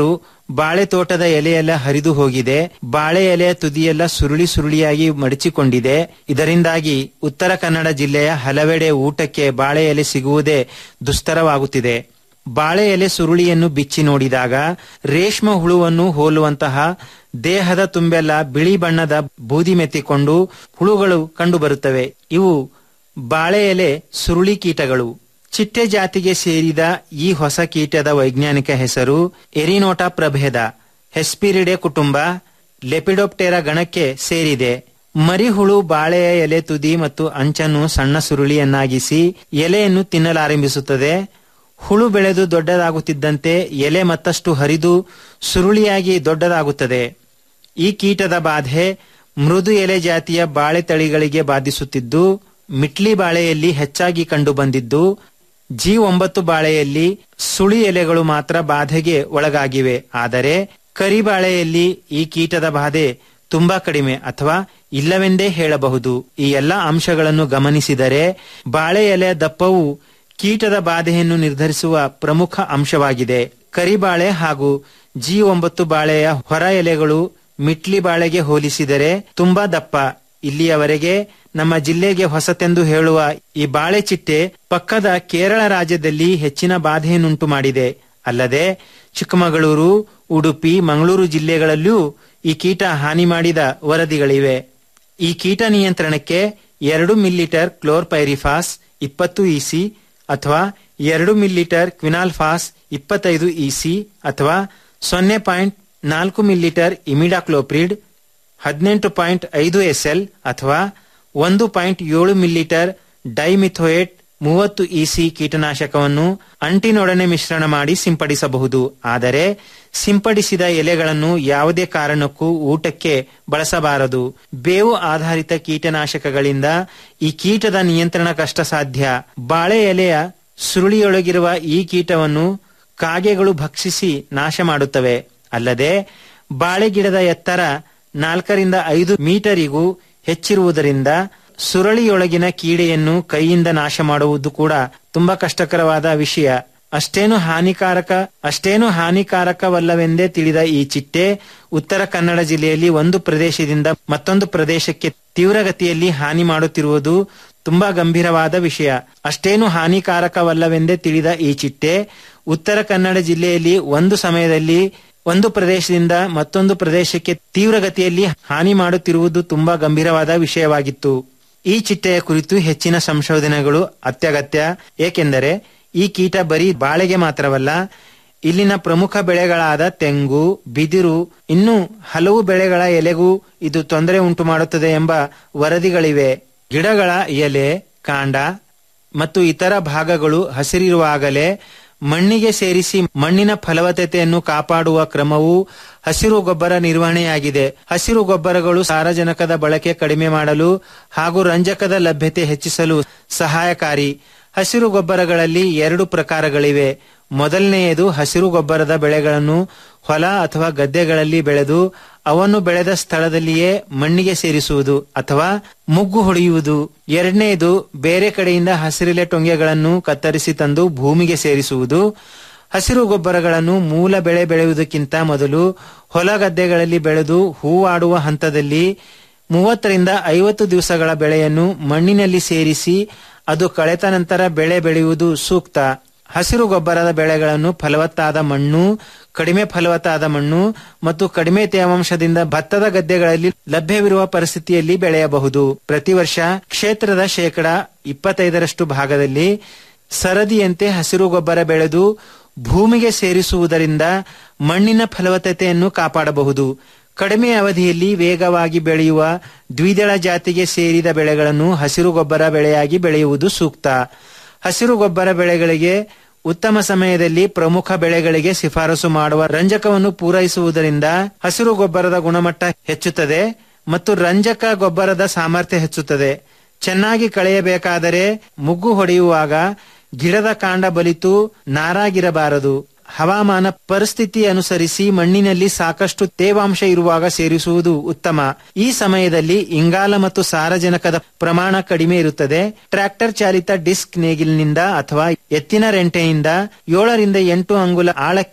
ಬಾಳೆ ತೋಟದ ಎಲೆಯೆಲ್ಲ ಹರಿದು ಹೋಗಿದೆ ಬಾಳೆ ಎಲೆಯ ತುದಿಯೆಲ್ಲ ಸುರುಳಿ ಸುರುಳಿಯಾಗಿ ಮಡಚಿಕೊಂಡಿದೆ ಇದರಿಂದಾಗಿ ಉತ್ತರ ಕನ್ನಡ ಜಿಲ್ಲೆಯ ಹಲವೆಡೆ ಊಟಕ್ಕೆ ಬಾಳೆ ಎಲೆ ಸಿಗುವುದೇ ದುಸ್ತರವಾಗುತ್ತಿದೆ ಬಾಳೆ ಎಲೆ ಸುರುಳಿಯನ್ನು ಬಿಚ್ಚಿ ನೋಡಿದಾಗ ರೇಷ್ಮ ಹುಳುವನ್ನು ಹೋಲುವಂತಹ ದೇಹದ ತುಂಬೆಲ್ಲ ಬಿಳಿ ಬಣ್ಣದ ಬೂದಿ ಮೆತ್ತಿಕೊಂಡು ಹುಳುಗಳು ಕಂಡುಬರುತ್ತವೆ ಇವು ಬಾಳೆ ಎಲೆ ಸುರುಳಿ ಕೀಟಗಳು ಚಿಟ್ಟೆ ಜಾತಿಗೆ ಸೇರಿದ ಈ ಹೊಸ ಕೀಟದ ವೈಜ್ಞಾನಿಕ ಹೆಸರು ಎರಿನೋಟಾ ಪ್ರಭೇದ ಹೆಸ್ಪಿರಿಡೆ ಕುಟುಂಬ ಲೆಪಿಡೋಪ್ಟೆರಾ ಗಣಕ್ಕೆ ಸೇರಿದೆ ಮರಿಹುಳು ಬಾಳೆಯ ಎಲೆ ತುದಿ ಮತ್ತು ಅಂಚನ್ನು ಸಣ್ಣ ಸುರುಳಿಯನ್ನಾಗಿಸಿ ಎಲೆಯನ್ನು ತಿನ್ನಲಾರಂಭಿಸುತ್ತದೆ ಹುಳು ಬೆಳೆದು ದೊಡ್ಡದಾಗುತ್ತಿದ್ದಂತೆ ಎಲೆ ಮತ್ತಷ್ಟು ಹರಿದು ಸುರುಳಿಯಾಗಿ ದೊಡ್ಡದಾಗುತ್ತದೆ ಈ ಕೀಟದ ಬಾಧೆ ಮೃದು ಎಲೆ ಜಾತಿಯ ಬಾಳೆ ತಳಿಗಳಿಗೆ ಬಾಧಿಸುತ್ತಿದ್ದು ಮಿಟ್ಲಿ ಬಾಳೆಯಲ್ಲಿ ಹೆಚ್ಚಾಗಿ ಕಂಡುಬಂದಿದ್ದು ಜಿ ಒಂಬತ್ತು ಬಾಳೆಯಲ್ಲಿ ಸುಳಿ ಎಲೆಗಳು ಮಾತ್ರ ಬಾಧೆಗೆ ಒಳಗಾಗಿವೆ ಆದರೆ ಕರಿಬಾಳೆಯಲ್ಲಿ ಈ ಕೀಟದ ಬಾಧೆ ತುಂಬಾ ಕಡಿಮೆ ಅಥವಾ ಇಲ್ಲವೆಂದೇ ಹೇಳಬಹುದು ಈ ಎಲ್ಲ ಅಂಶಗಳನ್ನು ಗಮನಿಸಿದರೆ ಬಾಳೆ ಎಲೆಯ ದಪ್ಪವು ಕೀಟದ ಬಾಧೆಯನ್ನು ನಿರ್ಧರಿಸುವ ಪ್ರಮುಖ ಅಂಶವಾಗಿದೆ ಕರಿಬಾಳೆ ಹಾಗೂ ಜಿ ಒಂಬತ್ತು ಬಾಳೆಯ ಹೊರ ಎಲೆಗಳು ಮಿಟ್ಲಿ ಬಾಳೆಗೆ ಹೋಲಿಸಿದರೆ ತುಂಬಾ ದಪ್ಪ ಇಲ್ಲಿಯವರೆಗೆ ನಮ್ಮ ಜಿಲ್ಲೆಗೆ ಹೊಸತೆಂದು ಹೇಳುವ ಈ ಬಾಳೆ ಚಿಟ್ಟೆ ಪಕ್ಕದ ಕೇರಳ ರಾಜ್ಯದಲ್ಲಿ ಹೆಚ್ಚಿನ ಬಾಧೆಯನ್ನುಂಟು ಮಾಡಿದೆ ಅಲ್ಲದೆ ಚಿಕ್ಕಮಗಳೂರು ಉಡುಪಿ ಮಂಗಳೂರು ಜಿಲ್ಲೆಗಳಲ್ಲೂ ಈ ಕೀಟ ಹಾನಿ ಮಾಡಿದ ವರದಿಗಳಿವೆ ಈ ಕೀಟ ನಿಯಂತ್ರಣಕ್ಕೆ ಎರಡು ಮಿಲಿಲೀಟರ್ ಕ್ಲೋರ್ಪೈರಿಫಾಸ್ ಇಪ್ಪತ್ತು ಇಸಿ ಅಥವಾ ಎರಡು ಮಿಲಿಲೀಟರ್ ಕ್ವಿನಾಲ್ಫಾಸ್ ಇಪ್ಪತ್ತೈದು ಇಸಿ ಅಥವಾ ಸೊನ್ನೆ ಪಾಯಿಂಟ್ ನಾಲ್ಕು ಮಿಲಿಲೀಟರ್ ಇಮಿಡಾಕ್ಲೋಪ್ರಿಡ್ ಹದಿನೆಂಟು ಪಾಯಿಂಟ್ ಐದು ಎಸ್ಎಲ್ ಅಥವಾ ಒಂದು ಪಾಯಿಂಟ್ ಏಳು ಮಿಲಿಲೀಟರ್ ಡೈಮಿಥೋಯೇಟ್ ಮೂವತ್ತು ಇಸಿ ಕೀಟನಾಶಕವನ್ನು ಅಂಟಿನೊಡನೆ ಮಿಶ್ರಣ ಮಾಡಿ ಸಿಂಪಡಿಸಬಹುದು ಆದರೆ ಸಿಂಪಡಿಸಿದ ಎಲೆಗಳನ್ನು ಯಾವುದೇ ಕಾರಣಕ್ಕೂ ಊಟಕ್ಕೆ ಬಳಸಬಾರದು ಬೇವು ಆಧಾರಿತ ಕೀಟನಾಶಕಗಳಿಂದ ಈ ಕೀಟದ ನಿಯಂತ್ರಣ ಕಷ್ಟ ಸಾಧ್ಯ ಬಾಳೆ ಎಲೆಯ ಸುರುಳಿಯೊಳಗಿರುವ ಈ ಕೀಟವನ್ನು ಕಾಗೆಗಳು ಭಕ್ಷಿಸಿ ನಾಶ ಮಾಡುತ್ತವೆ ಅಲ್ಲದೆ ಬಾಳೆ ಗಿಡದ ಎತ್ತರ ನಾಲ್ಕರಿಂದ ಐದು ಮೀಟರಿಗೂ ಹೆಚ್ಚಿರುವುದರಿಂದ ಸುರಳಿಯೊಳಗಿನ ಕೀಡೆಯನ್ನು ಕೈಯಿಂದ ನಾಶ ಮಾಡುವುದು ಕೂಡ ತುಂಬಾ ಕಷ್ಟಕರವಾದ ವಿಷಯ ಅಷ್ಟೇನು ಹಾನಿಕಾರಕ ಅಷ್ಟೇನು ಹಾನಿಕಾರಕವಲ್ಲವೆಂದೇ ತಿಳಿದ ಈ ಚಿಟ್ಟೆ ಉತ್ತರ ಕನ್ನಡ ಜಿಲ್ಲೆಯಲ್ಲಿ ಒಂದು ಪ್ರದೇಶದಿಂದ ಮತ್ತೊಂದು ಪ್ರದೇಶಕ್ಕೆ ತೀವ್ರಗತಿಯಲ್ಲಿ ಹಾನಿ ಮಾಡುತ್ತಿರುವುದು ತುಂಬಾ ಗಂಭೀರವಾದ ವಿಷಯ ಅಷ್ಟೇನು ಹಾನಿಕಾರಕವಲ್ಲವೆಂದೇ ತಿಳಿದ ಈ ಚಿಟ್ಟೆ ಉತ್ತರ ಕನ್ನಡ ಜಿಲ್ಲೆಯಲ್ಲಿ ಒಂದು ಸಮಯದಲ್ಲಿ ಒಂದು ಪ್ರದೇಶದಿಂದ ಮತ್ತೊಂದು ಪ್ರದೇಶಕ್ಕೆ ತೀವ್ರಗತಿಯಲ್ಲಿ ಹಾನಿ ಮಾಡುತ್ತಿರುವುದು ತುಂಬಾ ಗಂಭೀರವಾದ ವಿಷಯವಾಗಿತ್ತು ಈ ಚಿಟ್ಟೆಯ ಕುರಿತು ಹೆಚ್ಚಿನ ಸಂಶೋಧನೆಗಳು ಅತ್ಯಗತ್ಯ ಏಕೆಂದರೆ ಈ ಕೀಟ ಬರೀ ಬಾಳೆಗೆ ಮಾತ್ರವಲ್ಲ ಇಲ್ಲಿನ ಪ್ರಮುಖ ಬೆಳೆಗಳಾದ ತೆಂಗು ಬಿದಿರು ಇನ್ನೂ ಹಲವು ಬೆಳೆಗಳ ಎಲೆಗೂ ಇದು ತೊಂದರೆ ಉಂಟು ಮಾಡುತ್ತದೆ ಎಂಬ ವರದಿಗಳಿವೆ ಗಿಡಗಳ ಎಲೆ ಕಾಂಡ ಮತ್ತು ಇತರ ಭಾಗಗಳು ಹಸಿರಿರುವಾಗಲೇ ಮಣ್ಣಿಗೆ ಸೇರಿಸಿ ಮಣ್ಣಿನ ಫಲವತ್ತತೆಯನ್ನು ಕಾಪಾಡುವ ಕ್ರಮವು ಹಸಿರು ಗೊಬ್ಬರ ನಿರ್ವಹಣೆಯಾಗಿದೆ ಹಸಿರು ಗೊಬ್ಬರಗಳು ಸಾರಜನಕದ ಬಳಕೆ ಕಡಿಮೆ ಮಾಡಲು ಹಾಗೂ ರಂಜಕದ ಲಭ್ಯತೆ ಹೆಚ್ಚಿಸಲು ಸಹಾಯಕಾರಿ ಹಸಿರು ಗೊಬ್ಬರಗಳಲ್ಲಿ ಎರಡು ಪ್ರಕಾರಗಳಿವೆ ಮೊದಲನೆಯದು ಹಸಿರು ಗೊಬ್ಬರದ ಬೆಳೆಗಳನ್ನು ಹೊಲ ಅಥವಾ ಗದ್ದೆಗಳಲ್ಲಿ ಬೆಳೆದು ಅವನ್ನು ಬೆಳೆದ ಸ್ಥಳದಲ್ಲಿಯೇ ಮಣ್ಣಿಗೆ ಸೇರಿಸುವುದು ಅಥವಾ ಮುಗ್ಗು ಹೊಡೆಯುವುದು ಎರಡನೆಯದು ಬೇರೆ ಕಡೆಯಿಂದ ಹಸಿರಿಲೆ ಟೊಂಗೆಗಳನ್ನು ಕತ್ತರಿಸಿ ತಂದು ಭೂಮಿಗೆ ಸೇರಿಸುವುದು ಹಸಿರು ಗೊಬ್ಬರಗಳನ್ನು ಮೂಲ ಬೆಳೆ ಬೆಳೆಯುವುದಕ್ಕಿಂತ ಮೊದಲು ಹೊಲ ಗದ್ದೆಗಳಲ್ಲಿ ಬೆಳೆದು ಹೂವಾಡುವ ಹಂತದಲ್ಲಿ ಮೂವತ್ತರಿಂದ ಐವತ್ತು ದಿವಸಗಳ ಬೆಳೆಯನ್ನು ಮಣ್ಣಿನಲ್ಲಿ ಸೇರಿಸಿ ಅದು ಕಳೆತ ನಂತರ ಬೆಳೆ ಬೆಳೆಯುವುದು ಸೂಕ್ತ ಹಸಿರು ಗೊಬ್ಬರದ ಬೆಳೆಗಳನ್ನು ಫಲವತ್ತಾದ ಮಣ್ಣು ಕಡಿಮೆ ಫಲವತ್ತಾದ ಮಣ್ಣು ಮತ್ತು ಕಡಿಮೆ ತೇವಾಂಶದಿಂದ ಭತ್ತದ ಗದ್ದೆಗಳಲ್ಲಿ ಲಭ್ಯವಿರುವ ಪರಿಸ್ಥಿತಿಯಲ್ಲಿ ಬೆಳೆಯಬಹುದು ಪ್ರತಿ ವರ್ಷ ಕ್ಷೇತ್ರದ ಶೇಕಡ ಇಪ್ಪತ್ತೈದರಷ್ಟು ಭಾಗದಲ್ಲಿ ಸರದಿಯಂತೆ ಹಸಿರು ಗೊಬ್ಬರ ಬೆಳೆದು ಭೂಮಿಗೆ ಸೇರಿಸುವುದರಿಂದ ಮಣ್ಣಿನ ಫಲವತ್ತತೆಯನ್ನು ಕಾಪಾಡಬಹುದು ಕಡಿಮೆ ಅವಧಿಯಲ್ಲಿ ವೇಗವಾಗಿ ಬೆಳೆಯುವ ದ್ವಿದಳ ಜಾತಿಗೆ ಸೇರಿದ ಬೆಳೆಗಳನ್ನು ಹಸಿರು ಗೊಬ್ಬರ ಬೆಳೆಯಾಗಿ ಬೆಳೆಯುವುದು ಸೂಕ್ತ ಹಸಿರು ಗೊಬ್ಬರ ಬೆಳೆಗಳಿಗೆ ಉತ್ತಮ ಸಮಯದಲ್ಲಿ ಪ್ರಮುಖ ಬೆಳೆಗಳಿಗೆ ಶಿಫಾರಸು ಮಾಡುವ ರಂಜಕವನ್ನು ಪೂರೈಸುವುದರಿಂದ ಹಸಿರು ಗೊಬ್ಬರದ ಗುಣಮಟ್ಟ ಹೆಚ್ಚುತ್ತದೆ ಮತ್ತು ರಂಜಕ ಗೊಬ್ಬರದ ಸಾಮರ್ಥ್ಯ ಹೆಚ್ಚುತ್ತದೆ ಚೆನ್ನಾಗಿ ಕಳೆಯಬೇಕಾದರೆ ಮುಗ್ಗು ಹೊಡೆಯುವಾಗ ಗಿಡದ ಕಾಂಡ ಬಲಿತು ನಾರಾಗಿರಬಾರದು ಹವಾಮಾನ ಪರಿಸ್ಥಿತಿ ಅನುಸರಿಸಿ ಮಣ್ಣಿನಲ್ಲಿ ಸಾಕಷ್ಟು ತೇವಾಂಶ ಇರುವಾಗ ಸೇರಿಸುವುದು ಉತ್ತಮ ಈ ಸಮಯದಲ್ಲಿ ಇಂಗಾಲ ಮತ್ತು ಸಾರಜನಕದ ಪ್ರಮಾಣ ಕಡಿಮೆ ಇರುತ್ತದೆ ಟ್ರ್ಯಾಕ್ಟರ್ ಚಾಲಿತ ಡಿಸ್ಕ್ ನೇಗಿಲಿನಿಂದ ಅಥವಾ ಎತ್ತಿನ ರೆಂಟೆಯಿಂದ ಏಳರಿಂದ ಎಂಟು ಅಂಗುಲ ಆಳಕ್ಕೆ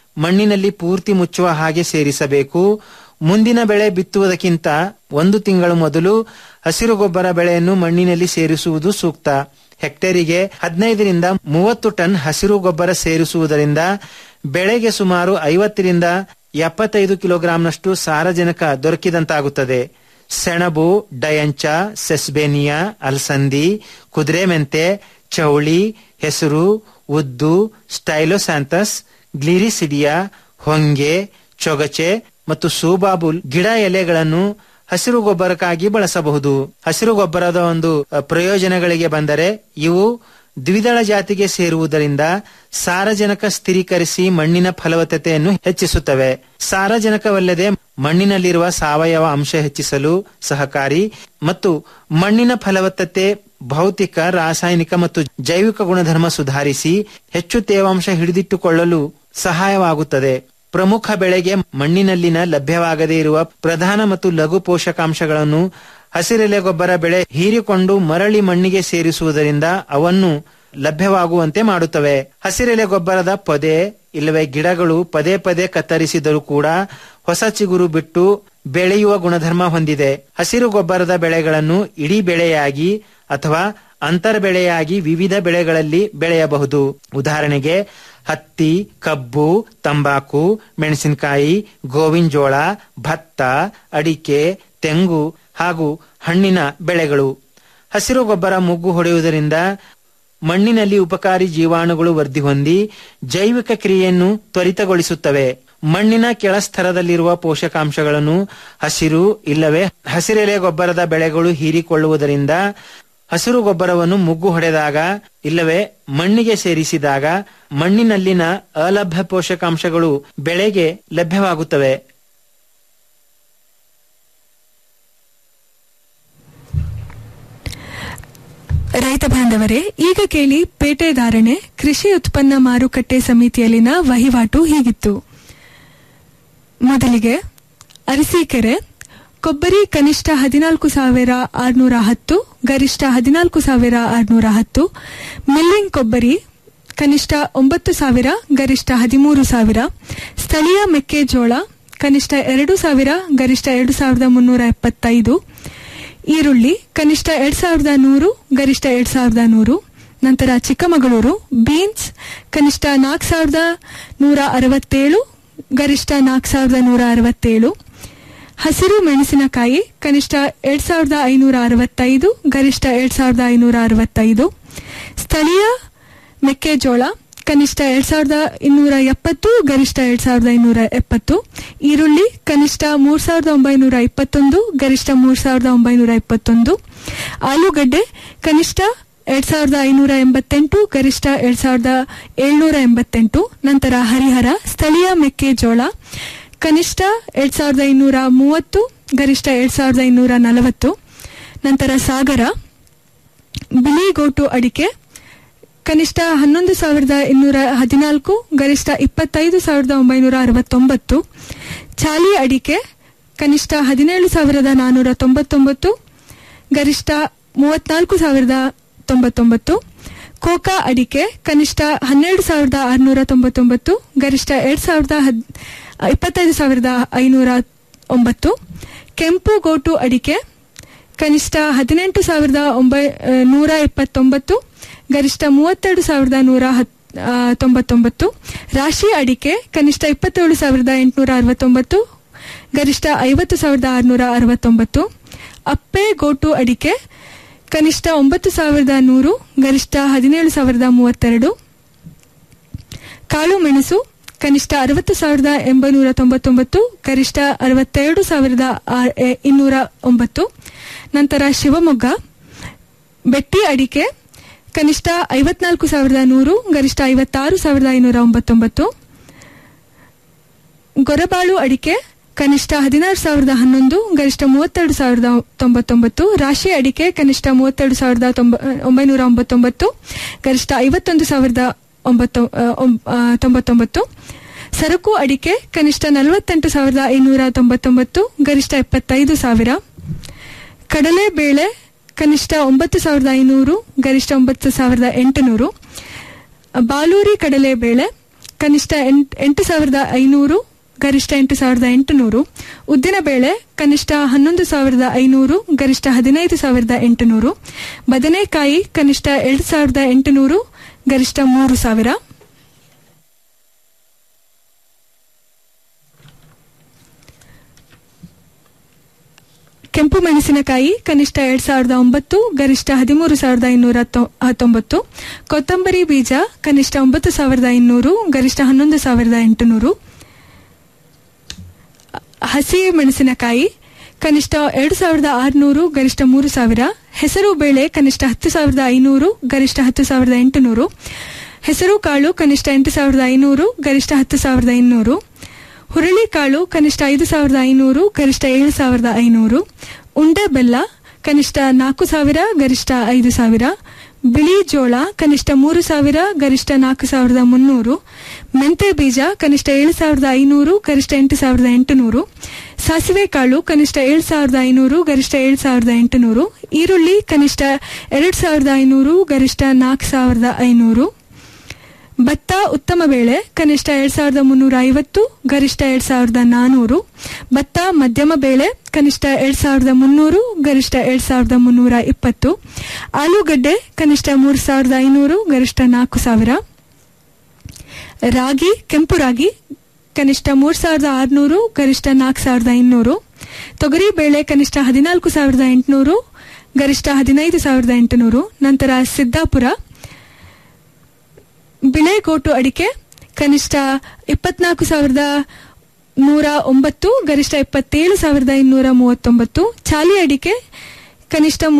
ಮಣ್ಣಿನಲ್ಲಿ ಪೂರ್ತಿ ಮುಚ್ಚುವ ಹಾಗೆ ಸೇರಿಸಬೇಕು ಮುಂದಿನ ಬೆಳೆ ಬಿತ್ತುವುದಕ್ಕಿಂತ ಒಂದು ತಿಂಗಳು ಮೊದಲು ಹಸಿರು ಗೊಬ್ಬರ ಬೆಳೆಯನ್ನು ಮಣ್ಣಿನಲ್ಲಿ ಸೇರಿಸುವುದು ಸೂಕ್ತ ಹೆಕ್ಟೇರಿಗೆ ಹದಿನೈದರಿಂದ ಮೂವತ್ತು ಟನ್ ಹಸಿರು ಗೊಬ್ಬರ ಸೇರಿಸುವುದರಿಂದ ಬೆಳೆಗೆ ಸುಮಾರು ಐವತ್ತರಿಂದ ಎಪ್ಪತ್ತೈದು ಕಿಲೋಗ್ರಾಂನಷ್ಟು ಸಾರಜನಕ ದೊರಕಿದಂತಾಗುತ್ತದೆ ಸೆಣಬು ಡಯಂಚ ಸೆಸ್ಬೇನಿಯಾ ಅಲಸಂದಿ ಕುದುರೆ ಮೆಂತೆ ಚೌಳಿ ಹೆಸರು ಉದ್ದು ಸ್ಟೈಲೋಸ್ಯಾಂಥಸ್ ಗ್ಲಿರಿಸಿಡಿಯಾ ಹೊಂಗೆ ಚೊಗಚೆ ಮತ್ತು ಸೂಬಾಬುಲ್ ಗಿಡ ಎಲೆಗಳನ್ನು ಹಸಿರು ಗೊಬ್ಬರಕ್ಕಾಗಿ ಬಳಸಬಹುದು ಹಸಿರು ಗೊಬ್ಬರದ ಒಂದು ಅ, ಪ್ರಯೋಜನಗಳಿಗೆ ಬಂದರೆ ಇವು ದ್ವಿದಳ ಜಾತಿಗೆ ಸೇರುವುದರಿಂದ ಸಾರಜನಕ ಸ್ಥಿರೀಕರಿಸಿ ಮಣ್ಣಿನ ಫಲವತ್ತತೆಯನ್ನು ಹೆಚ್ಚಿಸುತ್ತವೆ ಸಾರಜನಕವಲ್ಲದೆ ಮಣ್ಣಿನಲ್ಲಿರುವ ಸಾವಯವ ಅಂಶ ಹೆಚ್ಚಿಸಲು ಸಹಕಾರಿ ಮತ್ತು ಮಣ್ಣಿನ ಫಲವತ್ತತೆ ಭೌತಿಕ ರಾಸಾಯನಿಕ ಮತ್ತು ಜೈವಿಕ ಗುಣಧರ್ಮ ಸುಧಾರಿಸಿ ಹೆಚ್ಚು ತೇವಾಂಶ ಹಿಡಿದಿಟ್ಟುಕೊಳ್ಳಲು ಸಹಾಯವಾಗುತ್ತದೆ ಪ್ರಮುಖ ಬೆಳೆಗೆ ಮಣ್ಣಿನಲ್ಲಿನ ಲಭ್ಯವಾಗದೇ ಇರುವ ಪ್ರಧಾನ ಮತ್ತು ಲಘು ಪೋಷಕಾಂಶಗಳನ್ನು ಹಸಿರೆಲೆ ಗೊಬ್ಬರ ಬೆಳೆ ಹೀರಿಕೊಂಡು ಮರಳಿ ಮಣ್ಣಿಗೆ ಸೇರಿಸುವುದರಿಂದ ಅವನ್ನು ಲಭ್ಯವಾಗುವಂತೆ ಮಾಡುತ್ತವೆ ಹಸಿರೆಲೆ ಗೊಬ್ಬರದ ಪೊದೆ ಇಲ್ಲವೇ ಗಿಡಗಳು ಪದೇ ಪದೇ ಕತ್ತರಿಸಿದರೂ ಕೂಡ ಹೊಸ ಚಿಗುರು ಬಿಟ್ಟು ಬೆಳೆಯುವ ಗುಣಧರ್ಮ ಹೊಂದಿದೆ ಹಸಿರು ಗೊಬ್ಬರದ ಬೆಳೆಗಳನ್ನು ಇಡೀ ಬೆಳೆಯಾಗಿ ಅಥವಾ ಅಂತರ ಬೆಳೆಯಾಗಿ ವಿವಿಧ ಬೆಳೆಗಳಲ್ಲಿ ಬೆಳೆಯಬಹುದು ಉದಾಹರಣೆಗೆ ಹತ್ತಿ ಕಬ್ಬು ತಂಬಾಕು ಮೆಣಸಿನಕಾಯಿ ಗೋವಿನ ಜೋಳ ಭತ್ತ ಅಡಿಕೆ ತೆಂಗು ಹಾಗೂ ಹಣ್ಣಿನ ಬೆಳೆಗಳು ಹಸಿರು ಗೊಬ್ಬರ ಮುಗ್ಗು ಹೊಡೆಯುವುದರಿಂದ ಮಣ್ಣಿನಲ್ಲಿ ಉಪಕಾರಿ ಜೀವಾಣುಗಳು ವೃದ್ಧಿ ಹೊಂದಿ ಜೈವಿಕ ಕ್ರಿಯೆಯನ್ನು ತ್ವರಿತಗೊಳಿಸುತ್ತವೆ ಮಣ್ಣಿನ ಕೆಳಸ್ತರದಲ್ಲಿರುವ ಪೋಷಕಾಂಶಗಳನ್ನು ಹಸಿರು ಇಲ್ಲವೇ ಹಸಿರೆಲೆ ಗೊಬ್ಬರದ ಬೆಳೆಗಳು ಹೀರಿಕೊಳ್ಳುವುದರಿಂದ ಹಸಿರು ಗೊಬ್ಬರವನ್ನು ಮುಗ್ಗು ಹೊಡೆದಾಗ ಇಲ್ಲವೇ ಮಣ್ಣಿಗೆ ಸೇರಿಸಿದಾಗ ಮಣ್ಣಿನಲ್ಲಿನ ಅಲಭ್ಯ ಪೋಷಕಾಂಶಗಳು ಬೆಳೆಗೆ ಲಭ್ಯವಾಗುತ್ತವೆ ರೈತ ಬಾಂಧವರೇ ಈಗ ಕೇಳಿ ಪೇಟೆ ಧಾರಣೆ ಕೃಷಿ ಉತ್ಪನ್ನ ಮಾರುಕಟ್ಟೆ ಸಮಿತಿಯಲ್ಲಿನ ವಹಿವಾಟು ಹೀಗಿತ್ತು ಮೊದಲಿಗೆ ಅರಸೀಕೆರೆ ಕೊಬ್ಬರಿ ಕನಿಷ್ಠ ಹದಿನಾಲ್ಕು ಸಾವಿರ ಆರುನೂರ ಹತ್ತು ಗರಿಷ್ಠ ಹದಿನಾಲ್ಕು ಸಾವಿರ ಆರುನೂರ ಹತ್ತು ಮಿಲ್ಲಿಂಗ್ ಕೊಬ್ಬರಿ ಕನಿಷ್ಠ ಒಂಬತ್ತು ಸಾವಿರ ಗರಿಷ್ಠ ಹದಿಮೂರು ಸಾವಿರ ಸ್ಥಳೀಯ ಮೆಕ್ಕೆಜೋಳ ಕನಿಷ್ಠ ಎರಡು ಸಾವಿರ ಗರಿಷ್ಠ ಎರಡು ಸಾವಿರದ ಮುನ್ನೂರ ಎಪ್ಪತ್ತೈದು ಈರುಳ್ಳಿ ಕನಿಷ್ಠ ಎರಡ್ ಸಾವಿರದ ನೂರು ಗರಿಷ್ಠ ಎರಡ್ ಸಾವಿರದ ನೂರು ನಂತರ ಚಿಕ್ಕಮಗಳೂರು ಬೀನ್ಸ್ ಕನಿಷ್ಠ ನಾಲ್ಕು ಸಾವಿರದ ನೂರ ಅರವತ್ತೇಳು ಗರಿಷ್ಠ ನಾಲ್ಕು ಸಾವಿರದ ನೂರ ಅರವತ್ತೇಳು ಹಸಿರು ಮೆಣಸಿನಕಾಯಿ ಕನಿಷ್ಠ ಎರಡ್ ಸಾವಿರದ ಐನೂರ ಅರವತ್ತೈದು ಗರಿಷ್ಠ ಎರಡ್ ಸಾವಿರದ ಐನೂರ ಅರವತ್ತೈದು ಸ್ಥಳೀಯ ಮೆಕ್ಕೆಜೋಳ ಕನಿಷ್ಠ ಎರಡ್ ಸಾವಿರದ ಇನ್ನೂರ ಎಪ್ಪತ್ತು ಗರಿಷ್ಠ ಎರಡ್ ಸಾವಿರದ ಇನ್ನೂರ ಎಪ್ಪತ್ತು ಈರುಳ್ಳಿ ಕನಿಷ್ಠ ಮೂರ್ ಸಾವಿರದ ಒಂಬೈನೂರ ಇಪ್ಪತ್ತೊಂದು ಗರಿಷ್ಠ ಮೂರ್ ಸಾವಿರದ ಒಂಬೈನೂರ ಇಪ್ಪತ್ತೊಂದು ಆಲೂಗಡ್ಡೆ ಕನಿಷ್ಠ ಎರಡ್ ಸಾವಿರದ ಐನೂರ ಎಂಬತ್ತೆಂಟು ಗರಿಷ್ಠ ಎರಡ್ ಸಾವಿರದ ಏಳ್ನೂರ ಎಂಬತ್ತೆಂಟು ನಂತರ ಹರಿಹರ ಸ್ಥಳೀಯ ಮೆಕ್ಕೆಜೋಳ ಕನಿಷ್ಠ ಎರಡ್ ಸಾವಿರದ ಇನ್ನೂರ ಮೂವತ್ತು ಗರಿಷ್ಠ ಎರಡ್ ಸಾವಿರದ ಇನ್ನೂರ ನಲವತ್ತು ನಂತರ ಸಾಗರ ಬಿಳಿಗೋಟು ಅಡಿಕೆ ಕನಿಷ್ಠ ಹನ್ನೊಂದು ಸಾವಿರದ ಇನ್ನೂರ ಹದಿನಾಲ್ಕು ಗರಿಷ್ಠ ಇಪ್ಪತ್ತೈದು ಸಾವಿರದ ಒಂಬೈನೂರ ಅರವತ್ತೊಂಬತ್ತು ಚಾಲಿ ಅಡಿಕೆ ಕನಿಷ್ಠ ಹದಿನೇಳು ಸಾವಿರದ ನಾನ್ನೂರ ತೊಂಬತ್ತೊಂಬತ್ತು ಗರಿಷ್ಠ ಮೂವತ್ನಾಲ್ಕು ಸಾವಿರದ ತೊಂಬತ್ತೊಂಬತ್ತು ಕೋಕಾ ಅಡಿಕೆ ಕನಿಷ್ಠ ಹನ್ನೆರಡು ಸಾವಿರದ ಆರುನೂರ ತೊಂಬತ್ತೊಂಬತ್ತು ಗರಿಷ್ಠ ಎರಡ್ ಸಾವಿರದ ಹದ್ ಇಪ್ಪತ್ತೈದು ಸಾವಿರದ ಐನೂರ ಒಂಬತ್ತು ಕೆಂಪು ಗೋಟು ಅಡಿಕೆ ಕನಿಷ್ಠ ಹದಿನೆಂಟು ಸಾವಿರದ ಒಂಬೈ ಆ, ನೂರ ಇಪ್ಪತ್ತೊಂಬತ್ತು ಗರಿಷ್ಠ ಮೂವತ್ತೆರಡು ಸಾವಿರದ ನೂರ ಹತ್ ಆ, ತೊಂಬತ್ತೊಂಬತ್ತು ರಾಶಿ ಅಡಿಕೆ ಕನಿಷ್ಠ ಇಪ್ಪತ್ತೇಳು ಸಾವಿರದ ಎಂಟುನೂರ ಅರವತ್ತೊಂಬತ್ತು ಗರಿಷ್ಠ ಐವತ್ತು ಸಾವಿರದ ಆರುನೂರ ಅರವತ್ತೊಂಬತ್ತು ಅಪ್ಪೆ ಗೋಟು ಅಡಿಕೆ ಕನಿಷ್ಠ ಒಂಬತ್ತು ಸಾವಿರದ ನೂರು ಗರಿಷ್ಠ ಹದಿನೇಳು ಸಾವಿರದ ಮೂವತ್ತೆರಡು ಕಾಳು ಮೆಣಸು ಕನಿಷ್ಠ ಅರವತ್ತು ಸಾವಿರದ ಎಂಬನೂರ ತೊಂಬತ್ತೊಂಬತ್ತು ಗರಿಷ್ಠ ಅರವತ್ತೆರಡು ಸಾವಿರದ ಆ- ಎ- ಇನ್ನೂರ ಒಂಬತ್ತು ನಂತರ ಶಿವಮೊಗ್ಗ ಬೆಟ್ಟಿ ಅಡಿಕೆ ಕನಿಷ್ಠ ಐವತ್ನಾಲ್ಕು ಸಾವಿರದ ನೂರು ಗರಿಷ್ಠ ಐವತ್ತಾರು ಸಾವಿರದ ಐನೂರ ಒಂಬತ್ತೊಂಬತ್ತು ಗೊರಬಾಳು ಅಡಿಕೆ ಕನಿಷ್ಠ ಹದಿನಾರು ಸಾವಿರದ ಹನ್ನೊಂದು ಗರಿಷ್ಠ ಮೂವತ್ತೆರಡು ಸಾವಿರದ ತೊಂಬತ್ತೊಂಬತ್ತು ರಾಶಿ ಅಡಿಕೆ ಕನಿಷ್ಠ ಮೂವತ್ತೆರಡು ಸಾವಿರದ ತೊಂಬ- ಒಂಬೈನೂರ ಒಂಬತ್ತೊಂಬತ್ತು ಗರಿಷ್ಠ ಐವತ್ತೊಂದು ಸಾವಿರದ ಒಂಬತ್ತು ಆ, ಒಂಬ- ಆ, ತೊಂಬತ್ತೊಂಬತ್ತು ಸರಕು ಅಡಿಕೆ ಕನಿಷ್ಠ ನಲವತ್ತೆಂಟು ಸಾವಿರದ ಐನೂರ ತೊಂಬತ್ತೊಂಬತ್ತು ಗರಿಷ್ಠ ಎಪ್ಪತ್ತೈದು ಸಾವಿರ ಕಡಲೆಬೇಳೆ ಕನಿಷ್ಠ ಒಂಬತ್ತು ಸಾವಿರದ ಐನೂರು ಗರಿಷ್ಠ ಒಂಬತ್ತು ಸಾವಿರದ ಎಂಟುನೂರು ಬಾಲೂರಿ ಕಡಲೆಬೇಳೆ ಕನಿಷ್ಠ ಎಂಟ್- ಎಂಟು ಸಾವಿರದ ಐನೂರು ಗರಿಷ್ಠ ಎಂಟು ಸಾವಿರದ ಎಂಟುನೂರು ಉದ್ದಿನಬೇಳೆ ಕನಿಷ್ಠ ಹನ್ನೊಂದು ಸಾವಿರದ ಐನೂರು ಗರಿಷ್ಠ ಹದಿನೈದು ಸಾವಿರದ ಎಂಟುನೂರು ಬದನೆಕಾಯಿ ಕನಿಷ್ಠ ಎರಡು ಸಾವಿರದ ಎಂಟುನೂರು ಗರಿಷ್ಠ ಮೂರು ಸಾವಿರ ಕೆಂಪು ಮೆಣಸಿನಕಾಯಿ ಕನಿಷ್ಠ ಎರಡ್ ಸಾವಿರದ ಒಂಬತ್ತು ಗರಿಷ್ಠ ಹದಿಮೂರು ಸಾವಿರದ ಇನ್ನೂರ ಹತ್ತೊ- ಹತ್ತೊಂಬತ್ತು ಕೊತ್ತಂಬರಿ ಬೀಜ ಕನಿಷ್ಠ ಒಂಬತ್ತು ಸಾವಿರದ ಇನ್ನೂರು ಗರಿಷ್ಠ ಹನ್ನೊಂದು ಸಾವಿರದ ಎಂಟುನೂರು ಹಸಿ ಮೆಣಸಿನಕಾಯಿ ಕನಿಷ್ಠ ಎರಡು ಸಾವಿರದ ಆರುನೂರು ಗರಿಷ್ಠ ಮೂರು ಸಾವಿರ ಹೆಸರು ಬೇಳೆ ಕನಿಷ್ಠ ಹತ್ತು ಸಾವಿರದ ಐನೂರು ಗರಿಷ್ಠ ಹತ್ತು ಸಾವಿರದ ಎಂಟುನೂರು ಹೆಸರು ಕಾಳು ಕನಿಷ್ಠ ಎಂಟು ಸಾವಿರದ ಐನೂರು ಗರಿಷ್ಠ ಹತ್ತು ಸಾವಿರದ ಇನ್ನೂರು ಹುರುಳಿಕಾಳು ಕನಿಷ್ಠ ಐದು ಸಾವಿರದ ಐನೂರು ಗರಿಷ್ಠ ಏಳು ಸಾವಿರದ ಐನೂರು ಉಂಡೆ ಬೆಲ್ಲ ಕನಿಷ್ಠ ನಾಲ್ಕು ಸಾವಿರ ಗರಿಷ್ಠ ಐದು ಸಾವಿರ ಬಿಳಿ ಜೋಳ ಕನಿಷ್ಠ ಮೂರು ಸಾವಿರ ಗರಿಷ್ಠ ನಾಲ್ಕು ಸಾವಿರದ ಮುನ್ನೂರು ಮೆಂತೆ ಬೀಜ ಕನಿಷ್ಠ ಏಳು ಸಾವಿರದ ಐನೂರು ಗರಿಷ್ಠ ಎಂಟು ಸಾವಿರದ ಎಂಟುನೂರು ಸಾಸಿವೆ ಕಾಳು ಕನಿಷ್ಠ ಏಳು ಸಾವಿರದ ಐನೂರು ಗರಿಷ್ಠ ಏಳು ಸಾವಿರದ ಎಂಟುನೂರು ಈರುಳ್ಳಿ ಕನಿಷ್ಠ ಎರಡು ಸಾವಿರದ ಐನೂರು ಗರಿಷ್ಠ ನಾಲ್ಕು ಸಾವಿರದ ಐನೂರು ಭತ್ತ ಉತ್ತಮ ಬೇಳೆ ಕನಿಷ್ಠ ಎರಡ್ ಸಾವಿರದ ಮುನ್ನೂರ ಐವತ್ತು ಗರಿಷ್ಠ ಎರಡ್ ಸಾವಿರದ ನಾನೂರು ಭತ್ತ ಮಧ್ಯಮ ಬೇಳೆ ಕನಿಷ್ಠ ಎರಡ್ ಸಾವಿರದ ಮುನ್ನೂರು ಗರಿಷ್ಠ ಎರಡ್ ಸಾವಿರದ ಮುನ್ನೂರ ಇಪ್ಪತ್ತು ಆಲೂಗಡ್ಡೆ ಕನಿಷ್ಠ ಮೂರು ಸಾವಿರದ ಐನೂರು ಗರಿಷ್ಠ ನಾಲ್ಕು ಸಾವಿರ ರಾಗಿ ಕೆಂಪು ರಾಗಿ ಕನಿಷ್ಠ ಮೂರ್ ಸಾವಿರದ ಆರುನೂರು ಗರಿಷ್ಠ ನಾಲ್ಕು ಸಾವಿರದ ಇನ್ನೂರು ತೊಗರಿ ಬೇಳೆ ಕನಿಷ್ಠ ಹದಿನಾಲ್ಕು ಸಾವಿರದ ಎಂಟುನೂರು ಗರಿಷ್ಠ ಹದಿನೈದು ಸಾವಿರದ ಎಂಟುನೂರು ನಂತರ ಸಿದ್ದಾಪುರ ಬಿಳೆಗೋಟು ಅಡಿಕೆ ಕನಿಷ್ಠ ಇಪ್ಪತ್ನಾಲ್ಕು ಸಾವಿರದ ನೂರ ಒಂಬತ್ತು ಗರಿಷ್ಠ ಇಪ್ಪತ್ತೇಳು ಸಾವಿರದ ಇನ್ನೂರ ಮೂವತ್ತೊಂಬತ್ತು ಚಾಲಿ ಅಡಿಕೆ ಕನಿಷ್ಠ